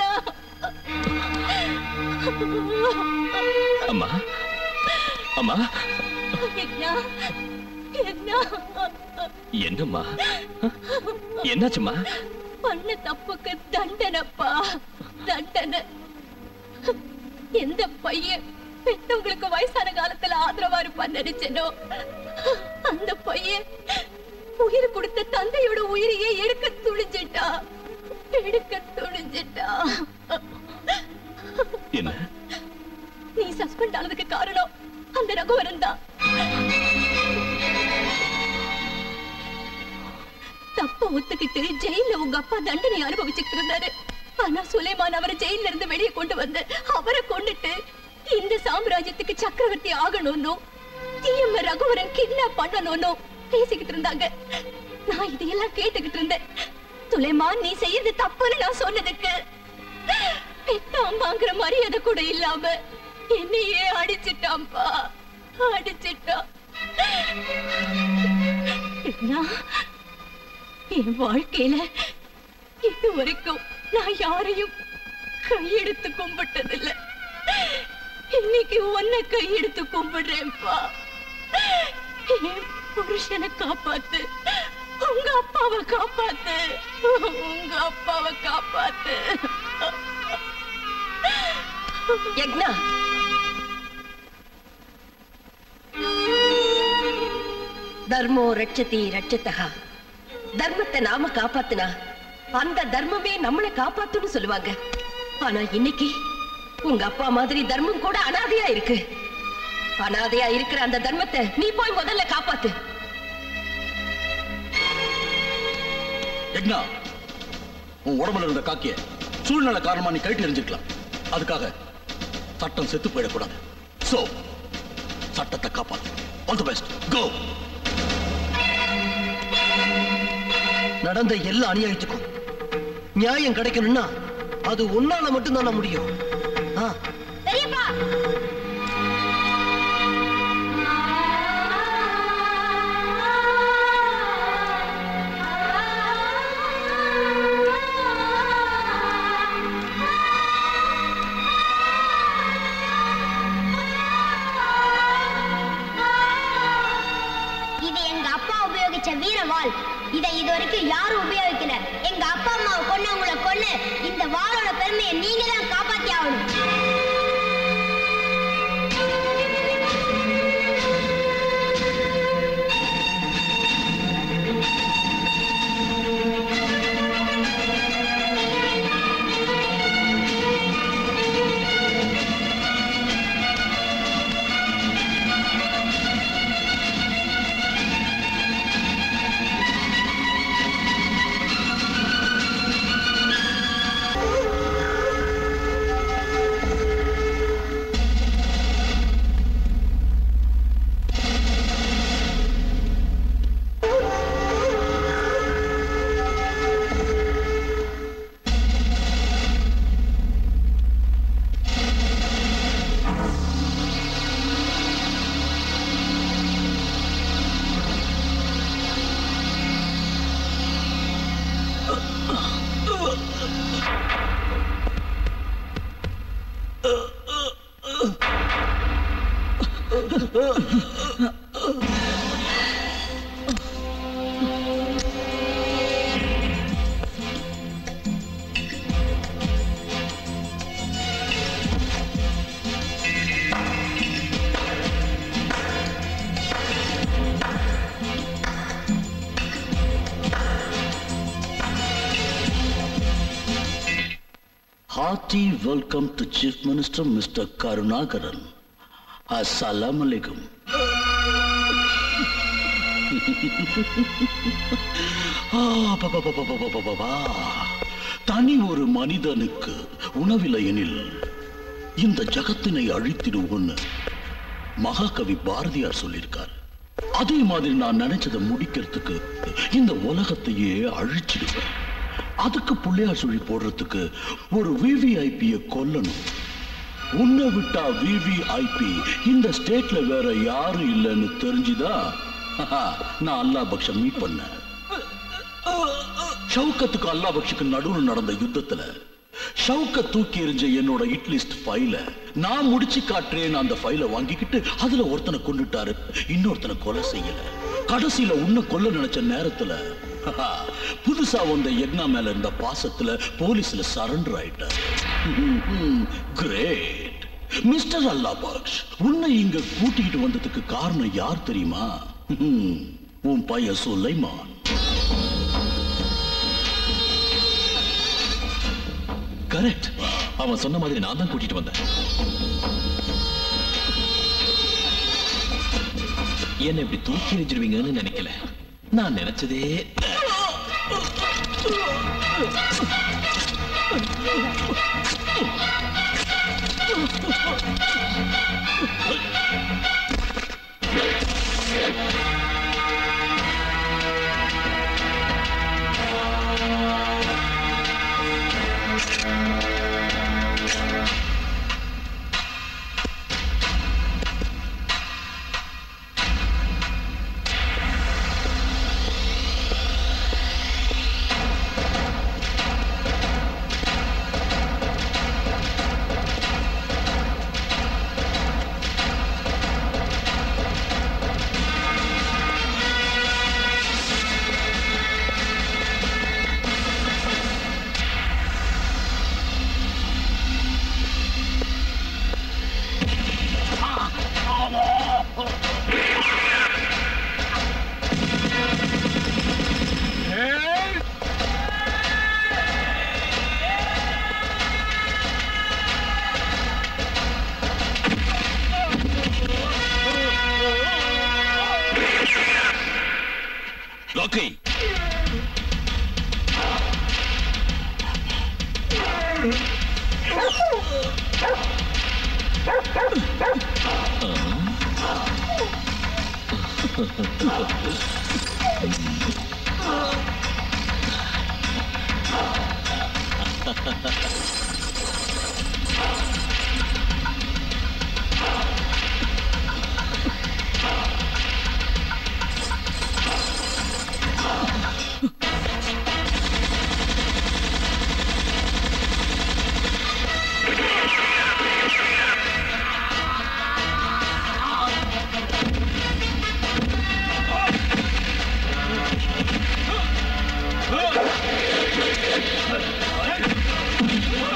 அம்மா அம்மா என்ன என்ன என்னம்மா என்னாச்சும்மா பண்ண தப்புக்கு தண்டனைப்பா தண்டனை எந்த பையன் பெத்தவங்களுக்கு வயசான காலத்துல ஆதரவா இருப்பான்னு நினைச்சனோ அந்த பையன் உயிர் கொடுத்த தந்தையோட உயிரையே எடுக்க துணிஞ்சிட்டா எடுக்க துணிஞ்சிட்டா என்ன நீ சஸ்பெண்ட் ஆனதுக்கு காரணம் அந்த ரகுவரன் தான் தப்ப ஒத்துக்கிட்டு ஜெயில உங்க அப்பா தண்டனை அனுபவிச்சுட்டு இருந்தாரு ஆனா சுலைமான் அவரை ஜெயில இருந்து வெளியே கொண்டு வந்து அவரை கொண்டுட்டு இந்த சாம்ராஜ்யத்துக்கு சக்கரவர்த்தி ஆகணும்னு டிஎம் ரகுவரன் கிட்னாப் பண்ணணும்னு பேசிக்கிட்டு இருந்தாங்க நான் இதையெல்லாம் கேட்டுக்கிட்டு இருந்தேன் சுலைமான் நீ செய்யறது தப்புன்னு நான் சொன்னதுக்கு பெத்த அம்மாங்கிற மரியாதை கூட இல்லாம என்னையே அடிச்சிட்டான்பா அடிச்சிட்டான் என்ன என் வாழ்க்கையில இது வரைக்கும் நான் யாரையும் கையெடுத்து கும்பிட்டதில்ல இன்னைக்கு உன்னை கையெடுத்து கும்பிடுறேன்ப்பா என் புருஷனை காப்பாத்து உங்க அப்பாவை காப்பாத்து உங்க அப்பாவை காப்பாத்து யக்னா தர்மோ ரட்சதி ரட்சத்தகா தர்மத்தை நாம காப்பாத்துனா அந்த தர்மமே நம்மளை காப்பாத்துன்னு சொல்லுவாங்க ஆனா இன்னைக்கு உங்க அப்பா மாதிரி தர்மம் கூட அனாதையா இருக்கு அனாதையா இருக்கிற அந்த தர்மத்தை நீ போய் முதல்ல காப்பாத்து யக்னா உன் உடம்புல இருந்த காக்கிய சூழ்நிலை காரணமா நீ கழட்டி எறிஞ்சிருக்கலாம் அதுக்காக சட்டம் செத்து போயிடக்கூடாது சோ சட்டத்தை காப்பாத்து ஆல் தி பெஸ்ட் கோ நடந்த எல்லா அநியாயத்துக்கும் நியாயம் கிடைக்கணும்னா அது உன்னால மட்டும்தான் முடியும் ஆ பெரியப்பா இது எங்க அப்பா உபயோகிச்ச வீரவாள் இதை இதுவரைக்கும் யாரும் உபயோகிக்கல எங்க அப்பா அம்மாவை கொன்னவங்கள கொன்னு இந்த வாளோட பெருமையை நீங்க தான் காப்பாத்தி ஆகணும் Hearty welcome to Chief Minister Mr. Karunakaran. Assalamu alaikum. ஆ, பா, பா, பா, பா, பா, பா, பா, பா. தனி ஒரு மனிதனுக்கு உணவில்லை எனில் இந்த ஜகத்தினை அழித்திடுவோன்னு மகாகவி பாரதியார் சொல்லியிருக்கார் அதே மாதிரி நான் நினைச்சதை முடிக்கிறதுக்கு இந்த உலகத்தையே அழிச்சிடுவேன் அதுக்கு புள்ளையார் சுழி போடுறதுக்கு ஒரு விவிஐபிய கொல்லணும் உன்னை விட்டா விவிஐபி இந்த ஸ்டேட்ல வேற யாரும் இல்லைன்னு தெரிஞ்சுதா நான் அல்லா பக்ஷ மீட் பண்ணேன் ஷவுக்கத்துக்கு அல்லா பக்ஷுக்கு நடுவில் நடந்த யுத்தத்துல ஷவுக்க தூக்கி எறிஞ்ச என்னோட இட்லிஸ்ட் ஃபைல நான் முடிச்சு காட்டுறேன்னு அந்த ஃபைல வாங்கிக்கிட்டு அதுல ஒருத்தனை கொண்டுட்டாரு இன்னொருத்தனை கொலை செய்யல கடைசியில உன்னை கொல்ல நினைச்ச நேரத்துல புதுசா வந்த யக்னா மேல இருந்த பாசத்துல போலீஸ்ல சரண்டர் ஆயிட்டார் கிரேட் மிஸ்டர் அல்லா பக்ஷ் உன்னை இங்க கூட்டிக்கிட்டு வந்ததுக்கு காரணம் யார் தெரியுமா ஹம், உன் பையன் சுலைமான் கரெக்ட் அவன் சொன்ன மாதிரி நான் தான் கூட்டிட்டு வந்தேன் என்ன இப்படி தூக்கி எறிஞ்சிருவீங்கன்னு நினைக்கல நான் நினைச்சதே Rocky Ah!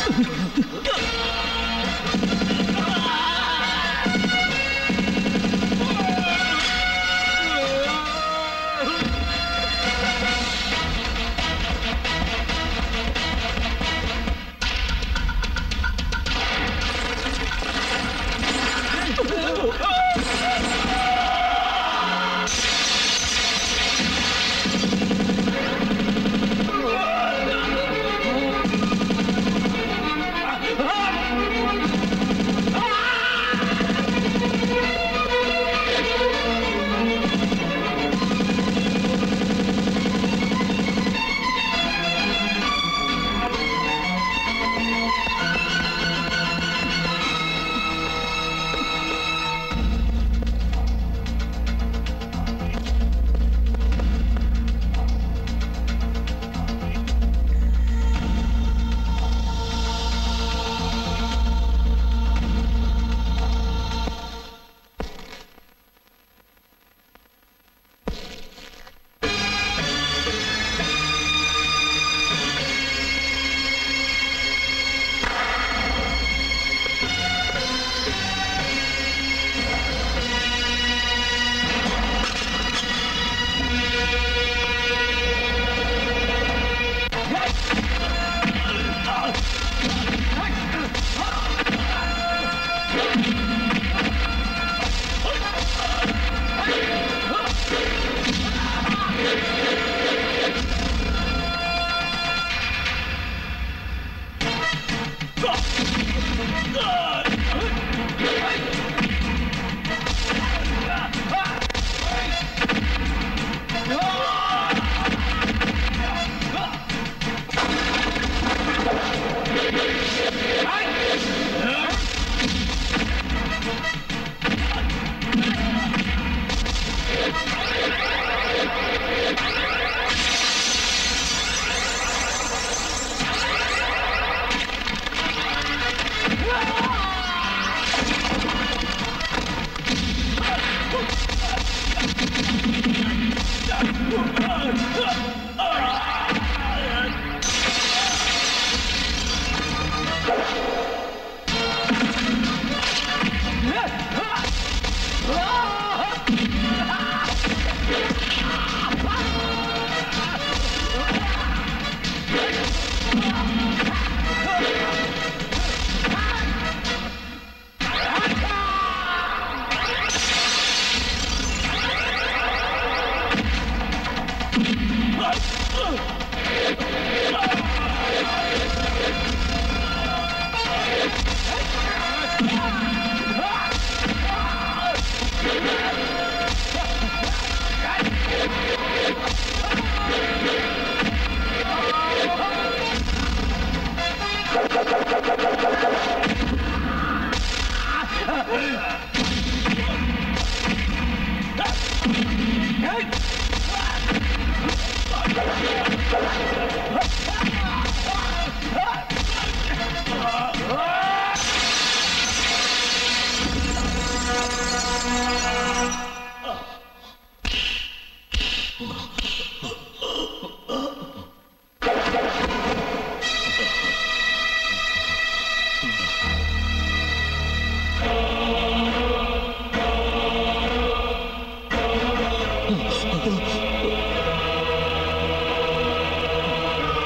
Ah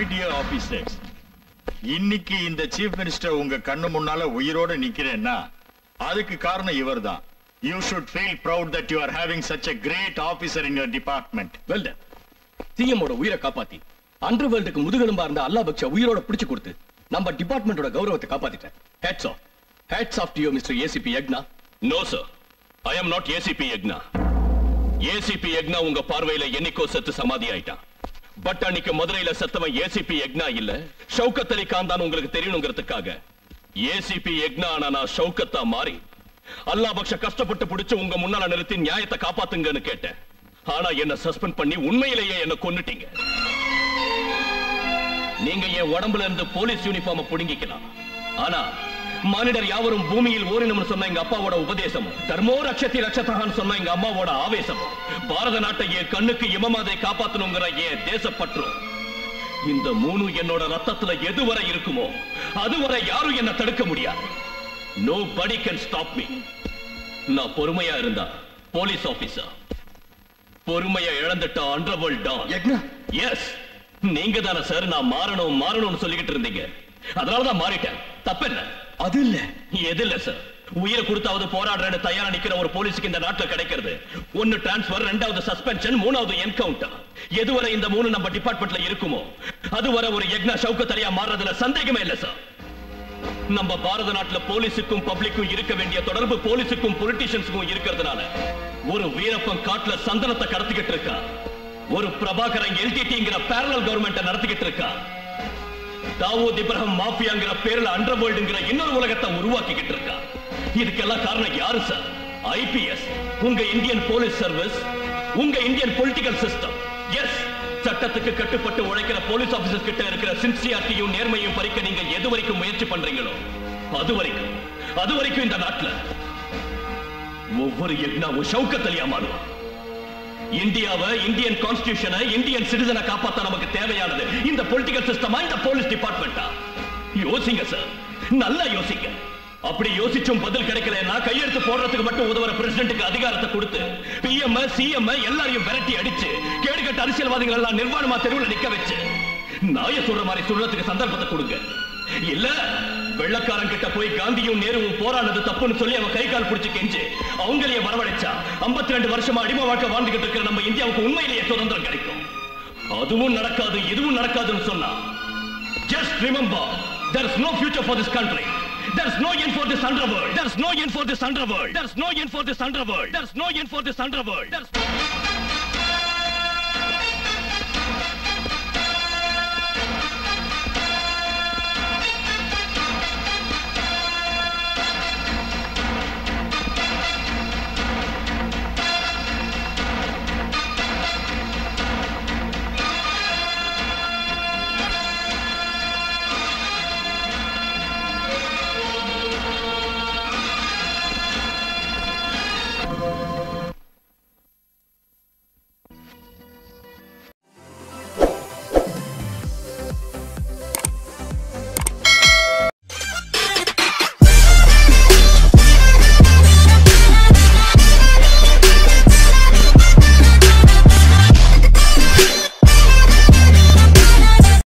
my dear officers இன்னைக்கு இந்த சீஃப் மினிஸ்டர் உங்க கண்ணு முன்னால உயிரோட நிக்கிறேன்னா அதுக்கு காரணம் இவர்தான் you should feel proud that you are having such a great officer in your department well done சிஎம்மோட உயிரை காப்பாத்தி அண்டர் வேர்ல்டுக்கு முதுகெலும்பா இருந்த அல்லா பக்ஷா உயிரோட பிடிச்சு கொடுத்து நம்ம டிபார்ட்மெண்டோட கௌரவத்தை காப்பாத்திட்டேன் hats off hats off to you mister ACP Yagna no sir I am not ACP Yagna ACP Yagna உங்க பார்வையில என்னைக்கோ செத்து சமாதி ஆயிட்டான் பட் அன்னைக்கு மதுரையில செத்தவன் ஏசிபி யக்னா இல்ல ஷவுகத் அலி கான் தான் உங்களுக்கு தெரியணுங்கிறதுக்காக ஏசிபி யக்னா ஆனா நான் ஷவுகத்தா மாறி அல்லாஹ் பக்ஷ கஷ்டப்பட்டு பிடிச்சு உங்க முன்னால நிறுத்தி நியாயத்தை காப்பாத்துங்கன்னு கேட்டேன் ஆனா என்ன சஸ்பெண்ட் பண்ணி உண்மையிலேயே என்ன கொன்னுட்டீங்க நீங்க என் உடம்புல இருந்து போலீஸ் யூனிஃபார்ம் புடுங்கிக்கலாம் ஆனா மானிடர் யாவரும் பூமியில் ஓரினம்னு சொன்ன எங்க அப்பாவோட உபதேசமும் தர்மோ ரட்சத்தி ரட்சத்தகான்னு சொன்ன எங்க அம்மாவோட ஆவேசமும் பாரத நாட்டை என் கண்ணுக்கு இமமாதை காப்பாத்தணுங்கிற என் தேசப்பற்றும் இந்த மூணு என்னோட ரத்தத்துல எதுவரை இருக்குமோ அதுவரை யாரும் என்ன தடுக்க முடியாது நோ படி கேன் ஸ்டாப் மீ நான் பொறுமையா இருந்தா போலீஸ் ஆபீசர் பொறுமையை இழந்துட்ட அண்டர்வேர்ல்ட் டான் எஸ் நீங்க தானே சார் நான் மாறணும் மாறணும்னு சொல்லிக்கிட்டு இருந்தீங்க அதனாலதான் மாறிட்டேன் தப்பென்ன அது இல்ல எது இல்ல சார் உயிரை கொடுத்தாவது போராடுறேன்னு தயாரா நிக்கிற ஒரு போலீஸுக்கு இந்த நாட்டுல கிடைக்கிறது ஒன்னு டிரான்ஸ்பர் ரெண்டாவது சஸ்பென்ஷன் மூணாவது என்கவுண்டர் எதுவரை இந்த மூணு நம்ம டிபார்ட்மெண்ட்ல இருக்குமோ அதுவரை ஒரு யக்னா சவுக்கத்தலையா மாறுறதுல சந்தேகமே இல்ல சார் நம்ம பாரத நாட்டுல போலீஸுக்கும் பப்ளிக்கும் இருக்க வேண்டிய தொடர்பு போலீஸுக்கும் பொலிட்டிஷியன்ஸுக்கும் இருக்கிறதுனால ஒரு வீரப்பன் காட்டுல சந்தனத்தை கடத்திக்கிட்டு இருக்கா ஒரு பிரபாகரன் எல்டிடிங்கிற பேரலல் கவர்மெண்ட்டை நடத்திக்கிட்டு இருக்கா தாவூத் இப்ராஹிம் மாஃபியாங்கிற பேர்ல அண்டர்வேர்ல்டுங்கிற இன்னொரு உலகத்தை உருவாக்கிக்கிட்டு இருக்கா இதுக்கெல்லாம் காரணம் யாரு சார் ஐபிஎஸ் உங்க இந்தியன் போலீஸ் சர்வீஸ் உங்க இந்தியன் பொலிட்டிக்கல் சிஸ்டம் எஸ் சட்டத்துக்கு கட்டுப்பட்டு உழைக்கிற போலீஸ் ஆபீசர்ஸ் கிட்ட இருக்கிற சின்சியாரிட்டியும் நேர்மையும் பறிக்க நீங்க எது வரைக்கும் முயற்சி பண்றீங்களோ அது வரைக்கும் அது வரைக்கும் இந்த நாட்டுல ஒவ்வொரு யக்னாவும் ஷவுக்கத்தலியா மாறுவான் இந்தியாவை இந்தியன் கான்ஸ்டிடியூஷனை இந்தியன் சிட்டிசனை காப்பாத்த நமக்கு தேவையானது இந்த பொலிட்டிக்கல் சிஸ்டமா இந்த போலீஸ் டிபார்ட்மெண்டா யோசிங்க சார் நல்லா யோசிங்க அப்படி யோசிச்சும் பதில் கிடைக்கலன்னா கையெழுத்து போடுறதுக்கு மட்டும் உதவுற பிரசிடென்ட்டுக்கு அதிகாரத்தை கொடுத்து பிஎம் சிஎம் எல்லாரையும் விரட்டி அடிச்சு கேடுகட்ட அரசியல்வாதிகள் எல்லாம் நிர்வாணமா தெருவில் நிக்க வச்சு நாய சொல்ற மாதிரி சொல்றதுக்கு சந்தர்ப்பத்தை கொடுங்க இல்ல வெள்ளக்காரன் கிட்ட போய் காந்தியும் நேருவும் போராடுறது தப்புன்னு சொல்லி அவன் கை கால் பிடிச்சு கெஞ்சு அவங்களையே வரவழைச்சா 52 ரெண்டு வருஷமா அடிமை வாழ்க்கை வாழ்ந்துகிட்டு இருக்கிற நம்ம இந்தியாவுக்கு உண்மையிலேயே சுதந்திரம் கிடைக்கும் அதுவும் நடக்காது இதுவும் நடக்காதுன்னு சொன்னா just remember there is no future for this country there is no end for this underworld there is no end for this underworld there is no end for this underworld there is no end for this underworld there is